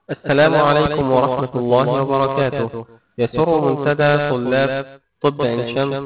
السلام عليكم ورحمة الله وبركاته يسر منتدى طلاب طب عين شمس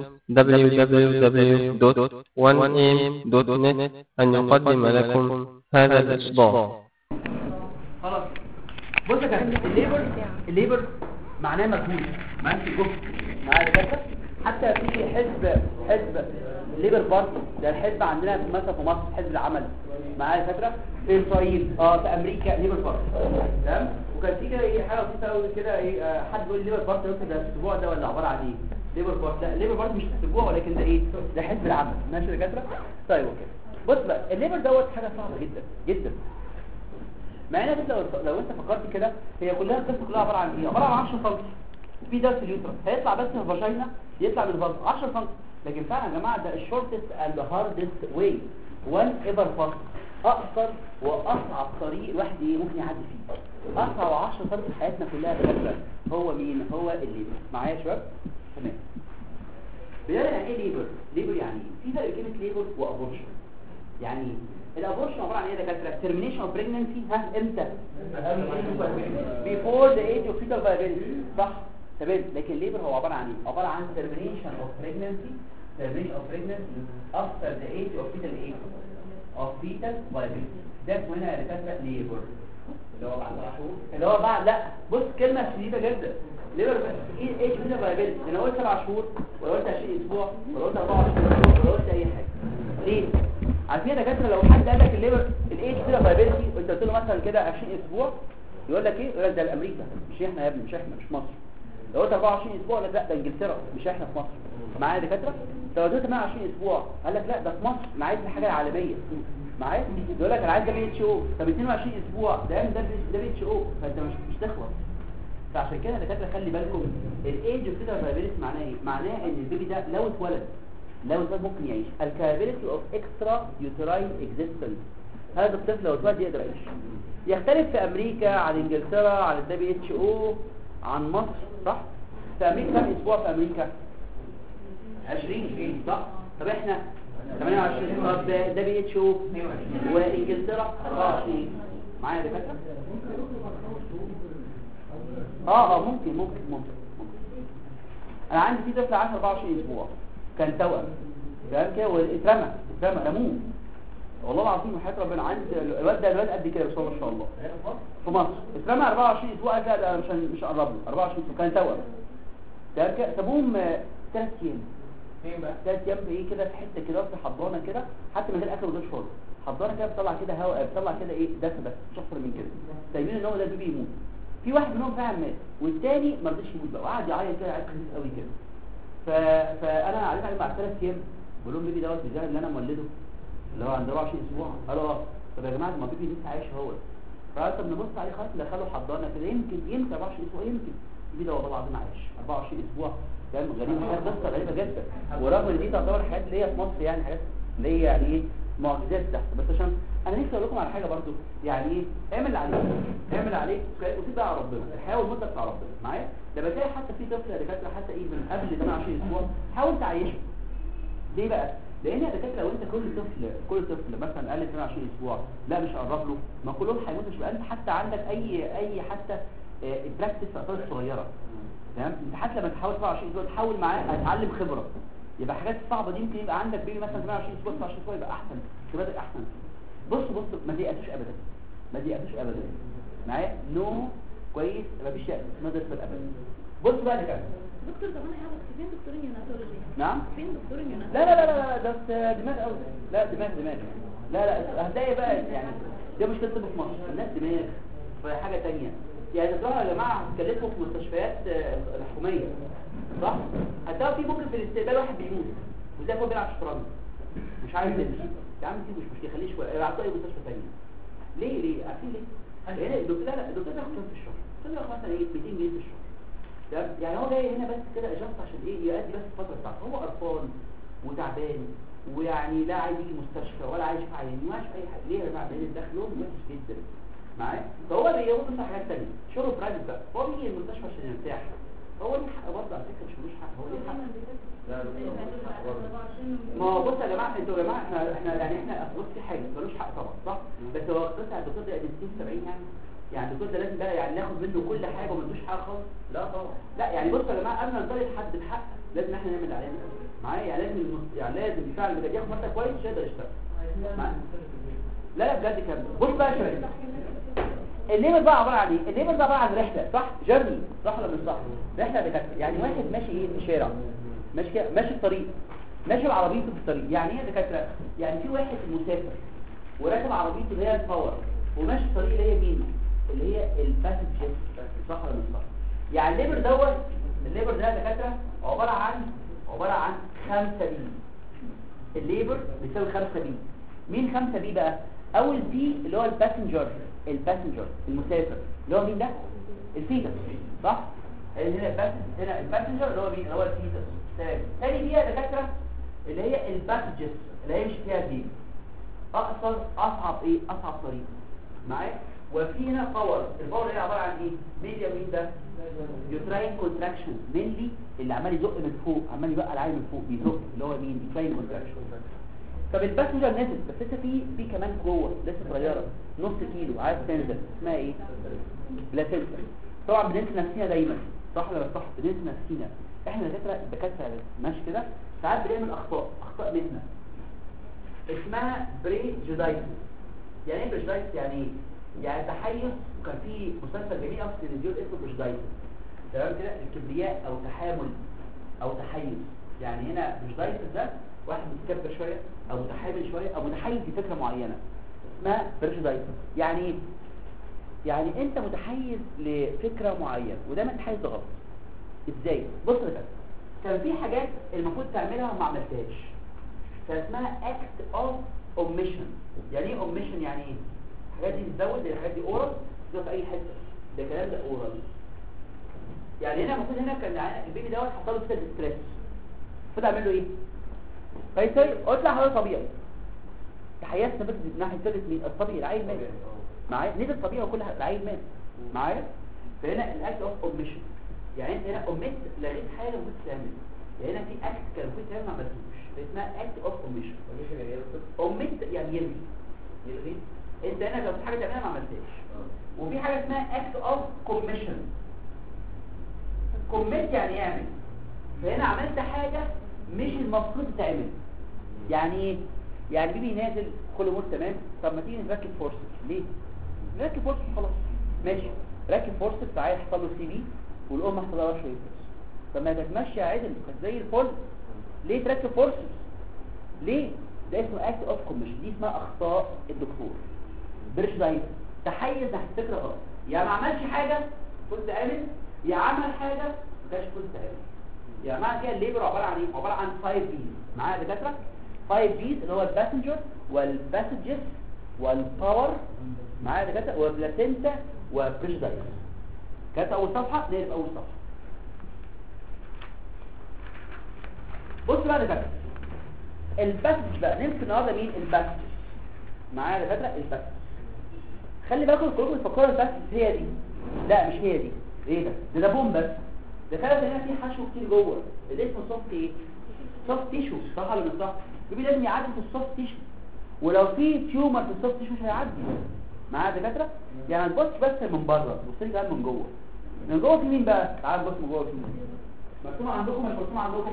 www.1am.net أن يقدم لكم هذا الإصدار خلاص بص يا كابتن الليبر الليبر معناه مجهود معناه جهد معايا كده حتى في حزب حزب الليبر بارتي ده الحزب عندنا في مثلا في مصر حزب العمل معايا فاكره في اسرائيل اه في امريكا ليبر بارتي تمام وكان في كده ايه حاجه بسيطه قوي كده ايه آه، حد بيقول ليبر بارتي قلت ده الاسبوع ده ولا عباره عن ايه ليبر بارتي لا ليبر بارتي مش اسبوع ولكن ده ايه ده حزب العمل ماشي يا دكاتره طيب اوكي بص بقى الليبر دوت حاجه صعبه جدا جدا مع ان انت لو, لو انت فكرت كده هي كلها القصه كلها عباره عن ايه عباره عن 10 سم في درس اليوترس هيطلع بس من الفاجينا يطلع من الفاز 10 سم لكن فعلا يا جماعه ده الشورتست اند هاردست واي وان ايفر فاست اقصر واصعب طريق الواحد ايه ممكن يعدي فيه اصعب 10 سم في حياتنا كلها بجد هو مين هو الليبر معايا يا شباب تمام بدايه يعني ايه ليبر ليبر يعني ايه في فرق كلمه ليبر وابورشن يعني ايه الابورشن عباره عن ايه يا دكاتره termination of pregnancy ها امتى before the age of fetal viability صح تمام لكن الليبر هو عباره عن ايه عباره عن termination of pregnancy termination of pregnancy after the age of fetal age of fetal viability ده اسمه هنا يا دكاتره ليبر اللي هو بعد شهور اللي هو بعد لا بص كلمه شديده جدا ليبر بس ايه ايج فيتا فايبيلتي انا قلت 7 شهور ولا قلت 20 اسبوع ولا قلت 24 اسبوع ولا قلت اي حاجه ليه عارفين يا دكاتره لو حد قال لك الليبر الايج فيتا فايبيلتي وانت قلت له مثلا كده 20 اسبوع يقول لك ايه يقول لك ده الامريكا مش احنا يا ابني مش احنا مش مصر لو قلت 24 اسبوع لا ده انجلترا مش احنا في مصر معايا يا دكاتره لو قلت 28 اسبوع قال لك لا ده في مصر انا عايز حاجه عالميه معايا يقول لك انا عايز ده بي اتش او طب 22 اسبوع ده ده ده بي اتش او فانت مش مش تخلص فعشان كده الدكاتره خلي بالكم الايج اوف فيتال فايبيلتي معناه ايه معناه ان البيبي ده لو اتولد لو اتولد ممكن يعيش الكابيلتي اوف اكسترا يوتراين اكزيستنس هذا الطفل لو اتولد يقدر يعيش يختلف في امريكا عن انجلترا عن الدي بي اتش او عن مصر صح في امريكا كم اسبوع في امريكا 20 صح طب احنا 28 طب ده بي اتش او وانجلترا 24 معايا يا دكاتره اه اه ممكن ممكن ممكن ممكن انا عندي في طفل 10 24 اسبوع كان توأم تمام كده واترمى اترمى رموه والله العظيم وحياه ربنا عندي الواد ده الواد قد كده بس هو ما شاء الله في مصر اترمى 24 اسبوع قال لا ده مش هن- مش هقرب له 24 اسبوع كان توأم تمام كده سابوهم ثلاث ايام فين بقى؟ ثلاث ايام ايه كده في حته كده في حضانه كده حتى من غير اكل وغير شرب حضانه كده بتطلع كده هواء بتطلع كده ايه دفء بس مش اكتر من كده سايبين ان هو ده البيبي يموت في واحد منهم فعلا مات والتاني ما رضيش يموت بقى وقعد يعيط كده عيط خفيف قوي كده ف... فانا عرفت عليه بعد ثلاث ايام بقول لهم البيبي دوت ازاي اللي انا مولده اللي هو عنده 24 اسبوع قالوا اه طب يا جماعه ما البيبي لسه عايش هو فقالوا طب نبص عليه خلاص ندخله حضانه كده يمكن يمكن 24 اسبوع يمكن البيبي ده والله العظيم عايش 24 اسبوع كلام غريب حاجه قصه غريبه جدا ورغم ان دي تعتبر حاجات اللي هي في مصر يعني حاجات اللي هي يعني ايه معجزات تحت بس عشان انا نفسي اقول لكم على حاجه برضو يعني ايه اعمل اللي عليك اعمل اللي عليك وسيب بقى على ربنا الحياه والمده بتاع ربنا معايا لما تلاقي حتى في طفل يا دكاتره حتى ايه من قبل 28 اسبوع حاول تعيشه ليه بقى لان يا دكاتره لو انت كل طفل كل طفل مثلا اقل من 28 اسبوع لا مش هقرب له ما كلهم هيموتوا مش بقى انت حتى عندك اي اي حتى براكتس في الاطفال الصغيره تمام انت حتى لما تحاول 27 اسبوع تحاول معاه هتعلم خبره يبقى حاجات صعبه دي يمكن يبقى عندك بيبي مثلا 28 اسبوع 29 اسبوع يبقى احسن تبقى احسن بص بص ما تيأسوش ابدا ما تيأسوش ابدا معايا نو كويس ما فيش يأس ما تدخل ابدا بص بقى ده كده دكتور طب انا هاخد فين دكتور النيوناتولوجي نعم فين دكتور النيوناتولوجي لا لا لا لا لا ده بس دماغ قوي لا دماغ دماغ لا لا هتلاقي بقى يعني ده مشكله طب في مصر الناس دماغ في حاجه تانية يعني تطلعوا يا جماعه هتكلفوا في مستشفيات آه، الحكوميه صح هتلاقوا في ممكن في الاستقبال واحد بيموت وزي هو بيلعب شطرنج مش عارف يمشي يا عم دي مش مشكله خليه شويه يبعتوا اي مستشفى ثانيه ليه ليه عارفين ليه لان الدكتور لا لا الدكتور بياخد كام في الشهر الدكتور بياخد مثلا ايه 200 جنيه في الشهر تمام يعني هو جاي هنا بس كده اجازه عشان ايه يؤدي بس الفتره بتاعته هو قرفان وتعبان ويعني لا عايز يجي مستشفى ولا عايز يشوف عيان ما عايز اي حاجه ليه يا جماعه لان دخلهم وحش جدا معايا فهو بياخد مثلا حاجات ثانيه شغله برايفت بقى هو بيجي المستشفى عشان يرتاح هو ليه حق برضه على فكره مش ملوش حق هو ليه حق ما هو بص يا جماعه انتوا يا جماعه احنا احنا يعني احنا بص في حاجه ملوش حق طبعا صح بس هو بس على الدكتور ده 60 70 يعني يعني الدكتور ده لازم بقى يعني ناخد منه كل حاجه وما ندوش حاجه خالص لا طبعا لا يعني بصوا يا جماعه قبل ما نطالب حد بحق لازم احنا نعمل علينا معايا يعني لازم المس- يعني لازم الفعل اللي ياخد مرتب كويس مش هيقدر يشتغل معايا؟ لا لا بجد كده بص بقى يا شباب الليبر بقى عباره عن ايه الليبر ده عباره عن رحله صح جرني صح ولا مش صح رحله دكاتره يعني واحد ماشي ايه في الشارع ماشي كده ماشي الطريق ماشي بعربيته في الطريق يعني ايه يا دكاتره يعني في واحد مسافر وراكب عربيته اللي هي الباور وماشي الطريق اللي هي مين اللي هي الباسنجر صح ولا مش صح يعني الليبر دوت الليبر ده يا دكاتره عباره عن عباره عن 5 بي الليبر بيساوي 5 بي مين 5 بي بقى اول بي اللي هو الباسنجر الباسنجر المسافر اللي هو مين ده الفيتس صح هنا الباسنجر هنا الباسنجر اللي هو مين اللي هو الفيتس تمام ثاني بي يا دكاتره اللي هي الباسجز اللي هيمشي فيها دي اقصر اصعب ايه اصعب طريق معايا وفي هنا باور الباور هي عباره عن ايه ميديا مين ده يوتراين كونتراكشن مينلي اللي عمال يزق من فوق عمال يبقى العين من فوق بيزق اللي هو مين يوتراين كونتراكشن طب الباسنجر نزل بس لسه في في كمان جوه لسه صغيره نص كيلو عايز تنزل اسمها ايه بلاسنتا طبعا بننسى نفسنا دايما صح ولا مش صح بننسى نفسنا احنا دكاتره الدكاتره ماشي كده ساعات بنعمل اخطاء اخطاء مهنه اسمها بريجودايتس يعني ايه بريجودايتس يعني ايه يعني تحيز وكان في مسلسل جميل قوي في التلفزيون اسمه بريجودايتس تمام كده الكبرياء او تحامل او تحيز يعني هنا بريجودايتس ده واحد متكبر شويه او متحامل شويه او متحيز لفكره معينه اسمها بريجودايتس يعني ايه يعني انت متحيز لفكره معينه وده متحيز غلط ازاي بص يا كده كان في حاجات المفروض تعملها وما عملتهاش فاسمها act of omission يعني ايه omission يعني ايه الحاجات دي بتزود الحاجات دي اورال تزود في اي حته ده كلام ده اورال يعني هنا المفروض هنا كان ع- البيبي دوت حصل له ستريس ستريس المفروض اعمل له ايه فيصير اطلع هو طبيعي تحيات ثبت من ناحيه ثبت مين الطبيعي العيل مات معايا نزل طبيعي وكل حاجه العيل مات معايا فهنا الاكت اوف اوميشن يعني انت هنا اوميت لغيت حاجه المفروض تعمل يعني هنا في اكت كان المفروض تعمل ما عملتوش اسمها اكت اوف اوميشن اوميت يعني يلغي يلغي انت هنا لو في حاجه تعملها ما عملتهاش وفي حاجه اسمها اكت اوف كوميشن كوميت يعني يعمل فهنا عملت حاجه مش المفروض تعمل يعني ايه يعني بيبي نازل كل امور تمام طب ما تيجي نركب فورسز ليه نركب فورسز خلاص ماشي ركب فورسز تعالى يحصل له سي بي والام حصل لها شويه طب ما كانت ماشيه عدل كانت زي الفل ليه تركب فورسز ليه ده اسمه اكت اوف كوميشن دي اسمها اخطاء الدكتور برش دايت تحيز تحت فكره غلط يا ما عملش حاجه كنت امن يا عمل حاجه ما كانش كنت امن يا جماعه كده الليبر عباره عن ايه عباره عن 5 بيز معايا يا دكاتره 5 بيز اللي هو الباسنجر والباسجز والباور معايا يا دكاتره والبلاسينتا وبريش دايت كانت اول صفحه نقلب اول صفحه بص بقى يا دكاتره الباسج بقى نمسك النهارده مين الباسج معايا يا دكاتره الباسج خلي بالكم كلكم تفكروا الباسج هي دي لا مش هي دي ايه ده ده ده بوم بس ده خلي هنا في حشو كتير جوه اللي اسمه سوفت ايه سوفت تيشو صح ولا مش صح يبقى لازم يعدي في السوفت تيشو ولو في تيومر في السوفت تيشو مش هيعدي معايا يا دكاتره يعني تبص بس من بره بص لي كمان من جوه من جوه في مين بقى تعال بص من جوه في مين مرسوم عندكم مش مرسوم عندكم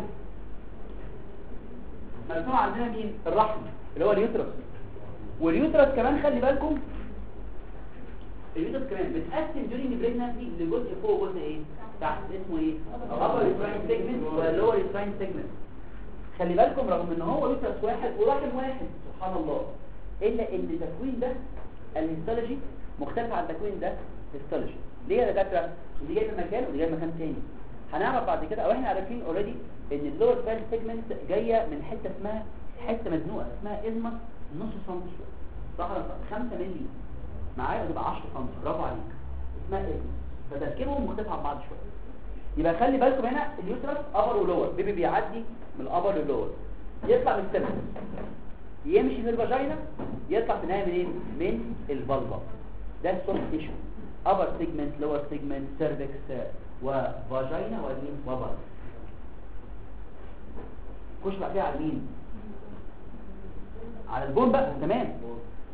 مرسوم عندنا مين الرحم اللي هو اليوترس واليوترس كمان خلي بالكم اليوترس كمان بتقسم during pregnancy لجزء فوق وجزء ايه تحت اسمه ايه upper uterine segment و lower uterine segment خلي بالكم رغم ان هو يوترس واحد ورحم واحد سبحان الله الا ان التكوين ده الهيستولوجي مختلف عن التكوين ده هيستولوجي ليه يا دكاتره دي جايه من مكان ودي جايه من مكان تاني هنعرف بعد كده او احنا عارفين اوريدي ان اللور فال سيجمنت جايه من حته اسمها حته مزنوقه اسمها ازمه نص سنتي صح ولا صح 5 مللي معايا تبقى 10 سم برافو عليك اسمها ازمه فتركيبهم مختلف عن بعض شويه يبقى خلي بالكم هنا اليوترس ابر ولور بيبي بيعدي من الابر للور يطلع من السيرفس يمشي من الفاجينا يطلع في النهايه منين من الفالفا ده السوفت تيشو ابر سيجمنت لور سيجمنت سيرفكس وفاجينا ومين وبر خش بقى كده على مين على البون بقى تمام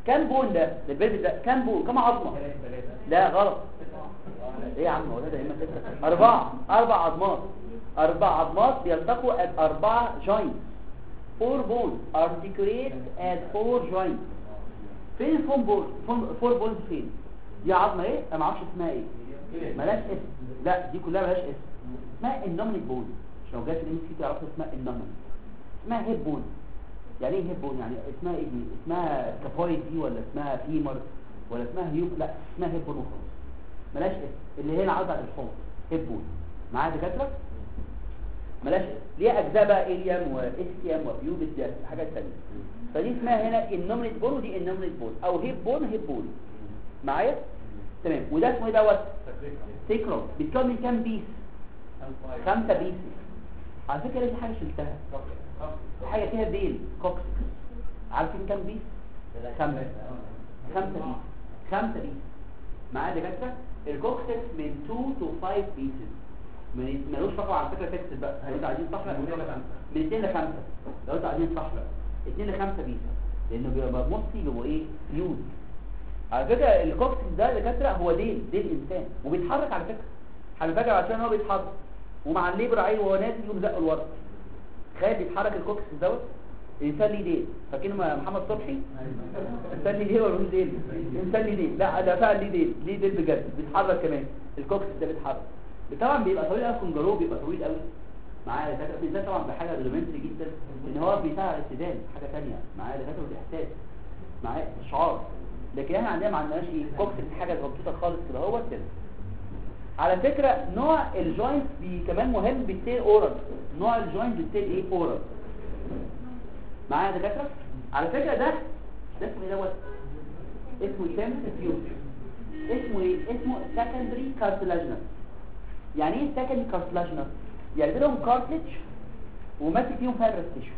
كام بون ده ده البيلفس ده كام بون كام عظمه لا غلط ايه يا عم هو ده اما ستة اربعة اربع عظمات اربع عظمات بيلتقوا at اربعة joints four bones articulate at four joints فين الفون بول فور بولز فين دي عظمه ايه انا ما اعرفش اسمها ايه ملهاش اسم لا دي كلها ملهاش اسم اسمها النومنيك بون مش لو جت الام سي تعرفوا اسمها النومنيك اسمها هيب بون يعني ايه هيب بون يعني اسمها ايه دي اسمها كافويد دي ولا اسمها فيمر ولا اسمها هيوب لا اسمها هيب بون وخلاص ملهاش اسم اللي هي العضله الحوض هيب بون معايا دكاتره ملاش ليها اجزاء بقى اليم واسكيام وبيوبس دي حاجات ثانيه فدي اسمها هنا النومنيت بون ودي النومنيت بون او هيب بون هيب بون معايا تمام وده اسمه ايه دوت سيكرو بيتكون من كام بيس خمسه بيس على فكره دي حاجه شلتها دي حاجه فيها ديل كوكس عارفين كام بيس خمسه خمسه بيس خمسه بيس معايا دكاتره الكوكسكس من 2 تو 5 بيسز ملوش رقم على فكره فيكس بقى لو انتوا عايزين صح لا من 2 ل 5 لو انتوا عايزين صح لا 2 ل 5 بيسا لانه بيبقى مصي بيبقوا ايه فيوز على فكره الكوكس ده دكاتره هو ديل ديل انسان وبيتحرك على فكره على فكره عشان هو بيتحرك ومع الليبر عين وهو نازل يقوم زقه لورا تخيل بيتحرك الكوكس دوت الانسان ليه ديل فاكرين محمد صبحي الانسان ليه ديل ولا ملوش ديل الانسان ليه ديل لا ده فعلا ليه ديل ليه ديل بجد بيتحرك كمان الكوكس ده بيتحرك طبعا بيبقى طويل قوي الكنجارو بيبقى طويل قوي معايا دكاتره بالذات طبعا بحاجه ريليمنتري جدا ان هو بيساعد على الاستدلال حاجه ثانيه معايا دكاتره الاحساس معايا الشعار لكن احنا عندنا ما عندناش ايه كوكس حاجه غلطوطه خالص كده هو كده على فكره نوع الجوينت بي كمان مهم بالتيل اورال نوع الجوينت بالتيل ايه اورال معايا دكاتره على فكره ده ده اسمه ايه دوت اسمه سيمس اسمه ايه اسمه سكندري كارتلاجنس يعني ايه سكندري كارتلاجنس يعني لهم كارتلج وماسك فيهم فايبرس تيشو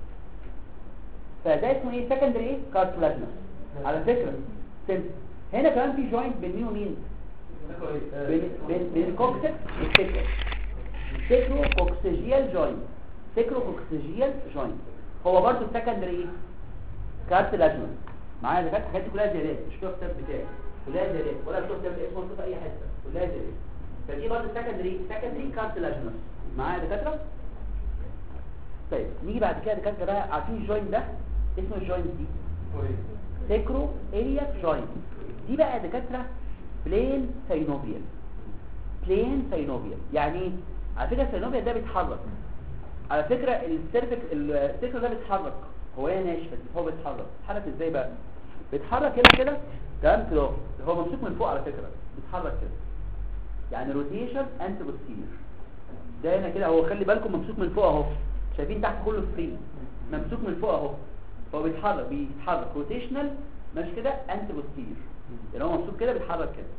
فده اسمه ايه سكندري ايه كارتلاجنس على فكره سيمس هنا كمان في جوينت بين مين ومين بين بين بين الكوكسكس والسكر سيكرو كوكسيجيال جوينت سيكرو كوكسيجيال جوينت هو برضه سكندري ايه كارتلاجنس معايا ده كانت الحاجات دي كلها زيادات مش كده الكتاب بتاعي كلها زيادات ولا بتوع كتاب اسمه في اي حته كلها زيادات فدي برضه سكندري سكندري كارتلاجنس معايا دكاتره طيب نيجي بعد كده دكاتره بقى عارفين الجوينت ده اسمه الجوينت دي سيكرو الياك جوينت دي بقى دكاتره بلين ساينوفيال بلين ساينوفيال يعني ايه على فكره الساينوفيال ده بيتحرك على فكره السيرفك السيكرو ده بيتحرك هو هي ناشفه بس هو بيتحرك بيتحرك ازاي بقى بيتحرك هنا كده تمام كده هو ممسوك من فوق على فكره بيتحرك كده يعني روتيشن انت بوستيريور ده هنا كده هو خلي بالكم ممسوك من فوق اهو شايفين تحت كله فري ممسوك من فوق اهو هو بيتحرك بيتحرك روتيشنال ماشي كده انت بوستيريور يعني هو ممسوك كده بيتحرك كده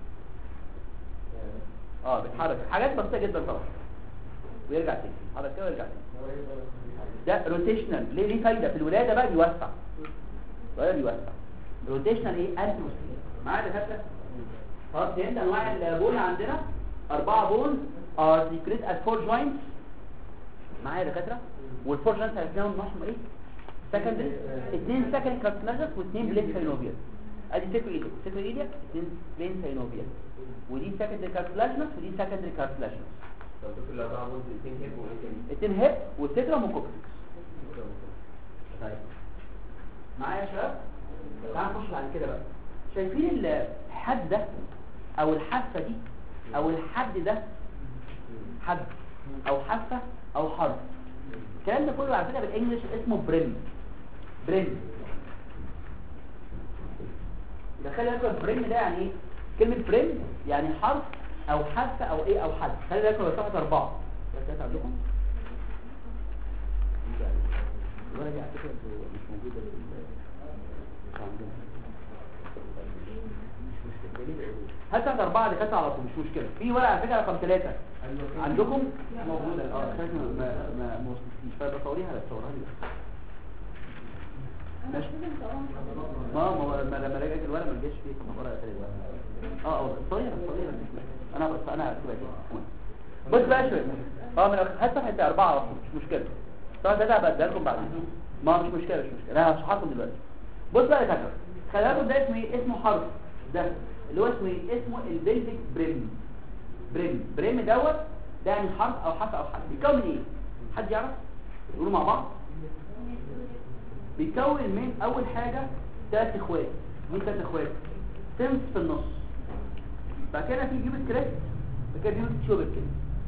اه بيتحرك حاجات بسيطه جدا طبعا ويرجع تاني يتحرك كده ويرجع تاني ده روتيشنال ليه ليه فايده في الولاده بقى بيوسع الولاده بيوسع روتيشنال ايه انت بوستيريور معايا دكاتره خلاص فهمت انواع البون عندنا اربعه بون ار سيكريت ات فور جوينتس معايا يا دكاتره والفور جوينتس هنلاقيهم نوعهم ايه سكندري اثنين سكند كارتلاجس واثنين بلين ساينوفيال ادي سيكو ايديك سيكو ايديك اثنين بلين ساينوفيال ودي سكندري كارتلاجنس ودي سكندري كارتلاجنس لو تاكل الاربعه بوز الاثنين هيب وايه تاني اثنين هيب والسكرم وكوكسكس طيب معايا يا شباب تعالوا نخش بعد كده بقى شايفين الحد ده او الحافه دي او الحد ده حد او حافه او حرف الكلام ده كله على فكره بالانجلش اسمه بريم بريم ده خلي بالك بريم ده يعني ايه كلمه بريم يعني حرف او حافه او ايه او حد خلي بالك لو صفحه اربعه ده عندكم الورقه دي على فكره مش موجوده في مش عندنا هات سنة أربعة اللي كانت على طول مش مشكلة في ورقة على فكرة رقم ثلاثة عندكم موجودة اه كانت ما ما ما ما وصلتليش فبصوريها لا تصورها لي بس. انا ماشي. كده مصورة ما ما ما لما رجعت الورقة ما جاش فيه كان ورقة ثلاثة اه اه صغيرة صغيرة مش مشكلة أنا بس أنا هكتبها كده بص بقى شوية اه من الأخ- هات صفحة أربعة على طول مش مشكلة صفحة ثلاثة هبقى لكم بعدين ما مش مشكلة مش مشكلة أنا هشرحها لكم دلوقتي بص بقى يا كاتب خلي بالكم ده اسمه ايه اسمه حرف ده اللي هو اسمه ايه اسمه البلفيك بريم بريم بريم دوت ده يعني حرف او حرف او حرف بيتكون من ايه حد يعرف يقولوا مع بعض بيتكون من اول حاجه ثلاث اخوات مين ثلاث اخوات سمس في النص بعد كده في بيوبك كريست بعد كده بيوبك شوبك كده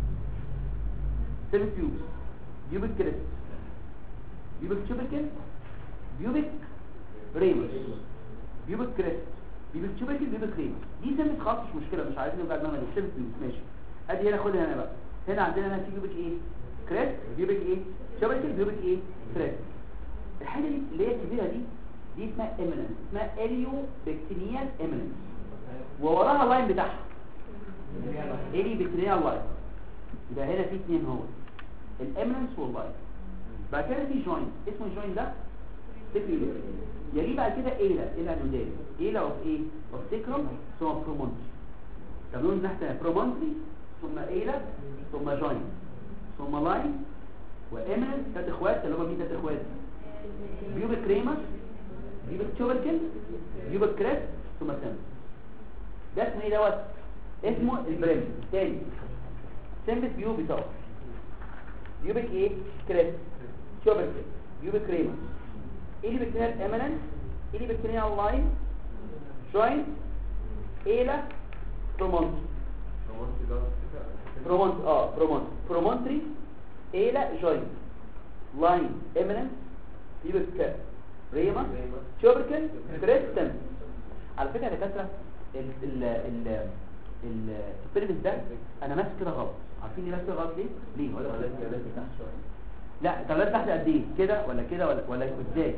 سمس بيوبس بيوبك كريست بيوبك شوبك بيوبك ريموس بيوبك كريست بيوبك شوبك بيوبك ريموس دي سمس خالص مش مشكله مش عايزين نبقى دماغنا دي سمس بيوبس ماشي ادي هنا خدها هنا بقى هنا عندنا هنا في بيوبك ايه كريست بيوبك ايه شوبك بيوبك ايه كريست الحاجه دي اللي هي الكبيره دي دي اسمها ايميننس اسمها اليو بكتيريال ايميننس ووراها اللاين بتاعها الي بكتيريال لاين يبقى هنا في اثنين هو الاميننس واللاين بعد كده في جوين اسمه الجوين ده سيكري يليه بعد كده ايلا ايلا نودال ايلا اوف ايه اوف سيكرم ثم برومونتري طب نقول تحت برومونتري ثم ايلا ثم جوين ثم لاين واميننس ثلاث اخوات اللي هم مين ثلاث اخوات بيوبك كريمس بيوبك تشوبركل بيوبك كريس ثم سم ده اسمه ايه دوت اسمه البريم تاني سمبس بيوبي طبعا بيوبك ايه كريس تشوبركل بيوبك كريمس ايه اللي بكتيريال اميننس ايه اللي بكتيريال لاين جوين ايلا برومونتري برومونت اه برومونت برومونتري ايلا جوين لاين اميننس يبقى ريما شوبركن كريستن على فكره يا دكاتره ال ال ال ال البيرفس ده انا ماسك كده غلط عارفين ليه ماسك كده غلط ليه ليه ولا ولا لا طب لازم تحت قد ايه كده ولا كده ولا ولا ازاي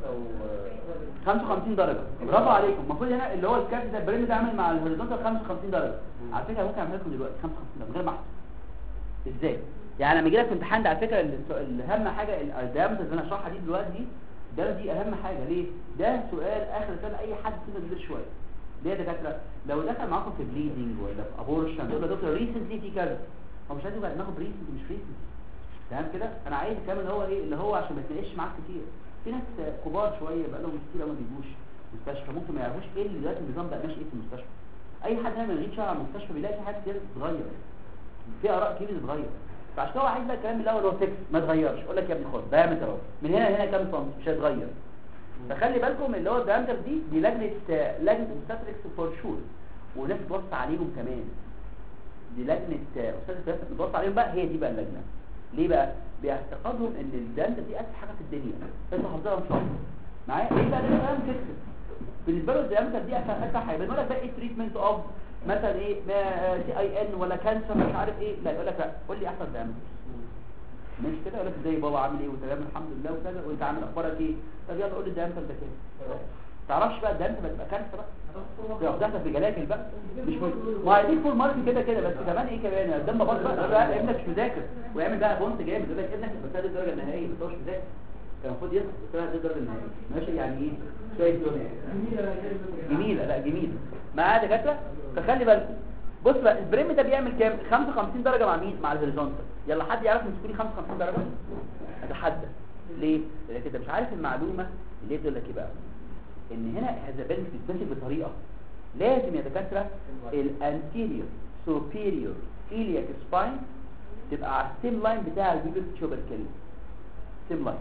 55 درجه برافو عليكم المفروض هنا اللي هو الكارت ده البريم ده عامل مع الهوريزونتال 55 درجه على فكره ممكن اعملها لكم دلوقتي 55 درجه من غير ما احسب ازاي يعني لما يجي لك في امتحان ده على فكره اهم حاجه الديامتر اللي انا هشرحها دي دلوقتي دي ده دي اهم حاجه ليه ده سؤال اخر سنه اي حد فينا كبير شويه ليه يا دكاتره لو دخل معاكم في بليدنج ولا في ابورشن يقول يا دكتور ريسنتلي في كذا هو مش عايز يبقى دماغه بريسنتلي مش ريسنتلي تمام كده انا عايز الكلام اللي هو ايه اللي هو عشان ما يتناقش معاك كتير في ناس كبار شويه بقى لهم كتير قوي ما بيجوش مستشفى ممكن ما يعرفوش ايه اللي دلوقتي النظام بقى ماشي ايه في المستشفى اي حد هنا من غير شهر على المستشفى بيلاقي في حاجات كتير بتتغير في اراء كتير بتتغير فعشان كده هو عايز بقى الكلام الاول هو فيكس ما اتغيرش اقول لك يا ابني خد دايمتر اهو من هنا لهنا كام سم مش هيتغير فخلي بالكم اللي هو الدايمتر دي دي لجنه لجنه اوبستاتريكس فور شور وناس بتوصي عليهم كمان دي لجنه اوبستاتريكس بتوصي عليهم بقى هي دي بقى اللجنه ليه بقى باعتقادهم ان الدايمتر دي اسهل حاجه في الدنيا انت حافظها ان شاء الله معايا ايه بقى ده كلام فيكس بالنسبه له الدايمتر دي اسهل حاجه هيبان لك بقى ايه تريتمنت اوف مثلا ايه سي اي ان ولا كانسر مش عارف ايه لا يقول لك لا قول لي احسن دايمتر مش كده يقول لك ازاي بابا عامل ايه وتمام الحمد لله وكذا وانت عامل اخبارك ايه طب يلا قول لي الدايمتر ده كده تعرفش بقى الدايمتر بتبقى كارثه بقى لو دخلت في جلاكل بقى مش مهم ما هيديك فول مارك كده كده بس كمان ايه كمان الدم باظ بقى بقى ابنك مش مذاكر ويعمل بقى بونت جامد يقول لك ابنك بس هذه الدرجه النهائيه بس هو مش مذاكر كان المفروض يسقط بس هذه الدرجه النهائيه ماشي يعني ايه شويه دنيا جميله لا جميله معايا دكاتره فخلي بالكم بص بقى البريم ده بيعمل كام 55 درجه مع مين مع الهوريزونتال يلا حد يعرف تمسكوني 55 درجه اتحدى ليه لان انت مش عارف المعلومه اللي بتقول لك ايه بقى ان هنا هذا بنت بتتمسك بطريقه لازم يا دكاتره الانتيريور سوبيريور ايلياك سباين تبقى على السيم لاين بتاع البيبل تشوبركل سيم لاين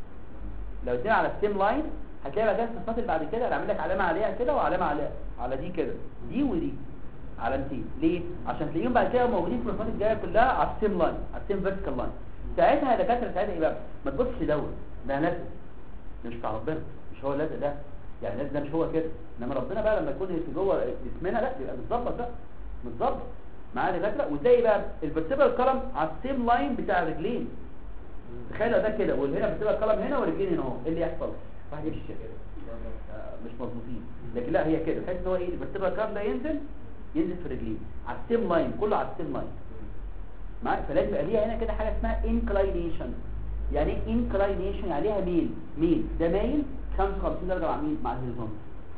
لو ادينا على السيم لاين هتلاقي بقى الصفات اللي بعد كده هنعمل لك علامه عليها كده وعلامه على على دي كده دي ودي علامتين ليه عشان تلاقيهم بعد كده موجودين في الصفات الجايه كلها على السيم لاين على السيم فيرتيكال لاين ساعتها يا دكاتره ساعتها ايه بقى ما تبصش دوت ده لازم ده مش بتاع ربنا مش هو اللازق ده يعني لازم ده مش هو كده انما ربنا بقى لما يكون في جوه جسمنا لا بيبقى متظبط بقى متظبط معايا دكاتره وتلاقي بقى الفيرتيبرال كولم على السيم لاين بتاع الرجلين تخيل لو ده كده والهنا الفيرتيبرال كولم هنا والرجلين هنا اهو ايه اللي يحصل واحد يمشي كده آه، مش مظبوطين لكن لا هي كده بحيث ان هو ايه الفيرتيبرال كولم ده ينزل ينزل في الرجلين على السيم لاين كله على السيم لاين معايا فلازم يبقى ليها هنا كده حاجه اسمها انكلاينيشن يعني ايه انكلاينيشن يعني ليها ميل ميل ده مايل 55 درجه مع مين مع الهوريزونتال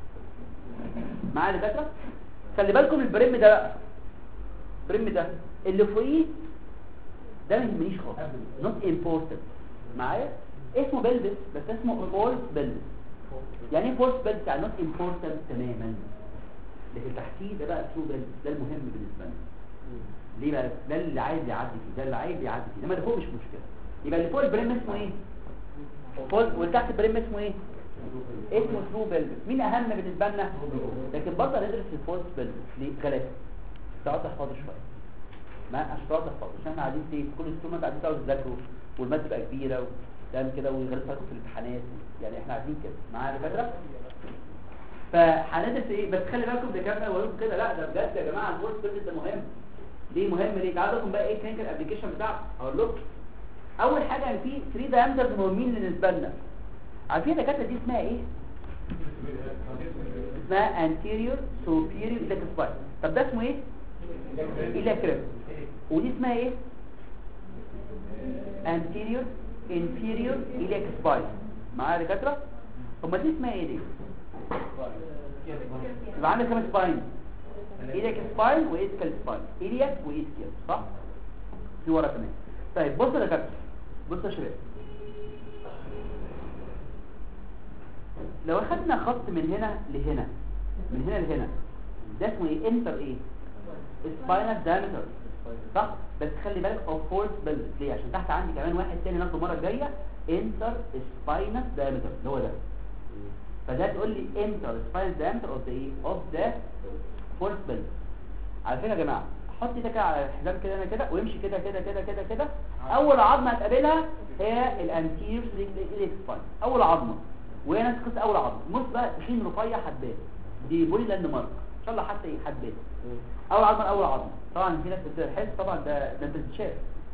معايا دكاتره خلي بالكم البريم ده بقى البريم ده اللي فوقيه ده ما يهمنيش خالص نوت امبورتنت معايا اسمه بلبس بس اسمه اولز بلبس يعني ايه فورس بيلت يعني نوت امبورتنت تماما لكن تحتيه ده بقى ترو بيلت ده المهم بالنسبه لنا ليه بقى ده اللي عايز يعدي فيه ده اللي عايز يعدي فيه انما اللي فوق مش مشكله يبقى اللي فوق البريم اسمه ايه فوق واللي تحت البريم اسمه ايه اسمه ترو بيلت مين اهم بالنسبه لنا لكن برضه هندرس الفورس بيلت ليه غلاسه تقعد تحفظه شويه ما عشان تقعد تحفظه عشان احنا قاعدين في كل طول ما انتوا قاعدين تقعدوا تذاكروا والماده تبقى كبيره وتمام كده ويغلسوا عليكم في الامتحانات يعني احنا قاعدين كده معايا دكاتره فهندرس ايه بس خلي بالكم ده كلام اقول لكم كده لا ده بجد يا جماعه الفورس بيلت ده مهم ليه مهم ليه تعالوا لكم بقى ايه كلينيكال ابلكيشن بتاعه اقول لكم اول حاجه يعني في 3 دايمترز مهمين بالنسبه لنا عارفين الدكاتره دي اسمها ايه اسمها anterior superior iliac spine طب ده اسمه ايه iliac rib ودي اسمها ايه anterior inferior iliac spine معايا يا دكاتره امال دي اسمها ايه دي يبقى عندك كام سباين iliac spine واسكال spine iliac واسكال صح في ورا كمان طيب بص يا دكاتره بص يا شباب لو اخدنا خط من هنا لهنا من هنا لهنا ده اسمه ايه انتر ايه سباينال دايمتر صح بس خلي بالك او فورس بيلد ليه عشان تحت عندي كمان واحد تاني ناخده المره الجايه انتر سباينال دايمتر اللي هو ده فده تقول لي انتر سباينال دايمتر اوف ذا ايه اوف ذا فورس بيلد عارفين يا جماعه حط ايدك كده على الحزام كده انا كده وامشي كده كده كده كده كده اول عظمه هتقابلها هي الانتيريور سباين اول عظمه وهي نفس قصه اول عظمه بص بقى تخين رفيع حبات دي بولي لاند مارك ان شاء الله حتى ايه حبات اول عظمه اول عظمه طبعا في ناس بتحس طبعا ده ده انت بتتشاف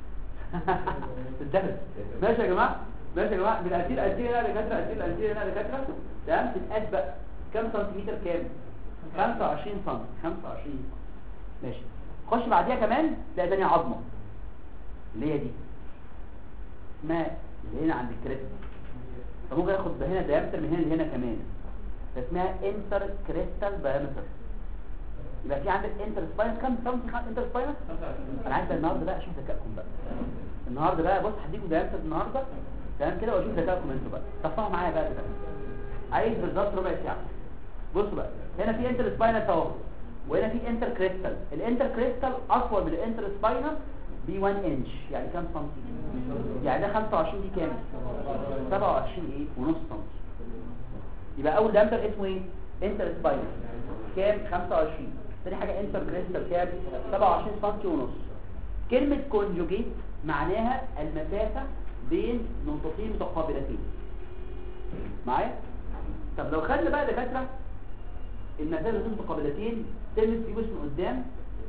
تدرس ماشي يا جماعه ماشي يا جماعه من الانتير انتير هنا دكاتره انتير انتير هنا دكاتره تمام تتقاس بقى كام سنتيمتر كام 25 سم 25 سم ماشي خش بعديها كمان تلاقي تاني عظمه اللي هي دي اسمها اللي هنا عند الكريست فممكن اخد ده هنا دايمتر من هنا لهنا كمان ده اسمها انتر كريستال دايمتر يبقى في عندك انتر سباين كام كام انتر سباين انا عايز النهارده بقى اشوف ذكائكم بقى النهارده بقى بص هديكم دايمتر النهارده تمام كده واشوف ذكائكم انتوا بقى صفحوا معايا بقى كده عايز بالظبط ربع ساعه بصوا بقى هنا في انتر سباينال اهو وهنا في انتر كريستال الانتر كريستال اطول من الانتر سباينال ب 1 انش يعني كام سنتي يعني ده 25 دي كام 27 ايه ونص سنتي يبقى اول دايمتر اسمه ايه انتر سباينال كام 25 ثاني حاجه انتر كريستال كام 27 سنتي ونص كلمه كونجوجيت معناها المسافه بين نقطتين متقابلتين معايا طب لو خدنا بقى دكاتره المسافه بين متقابلتين تلمس فيبس من قدام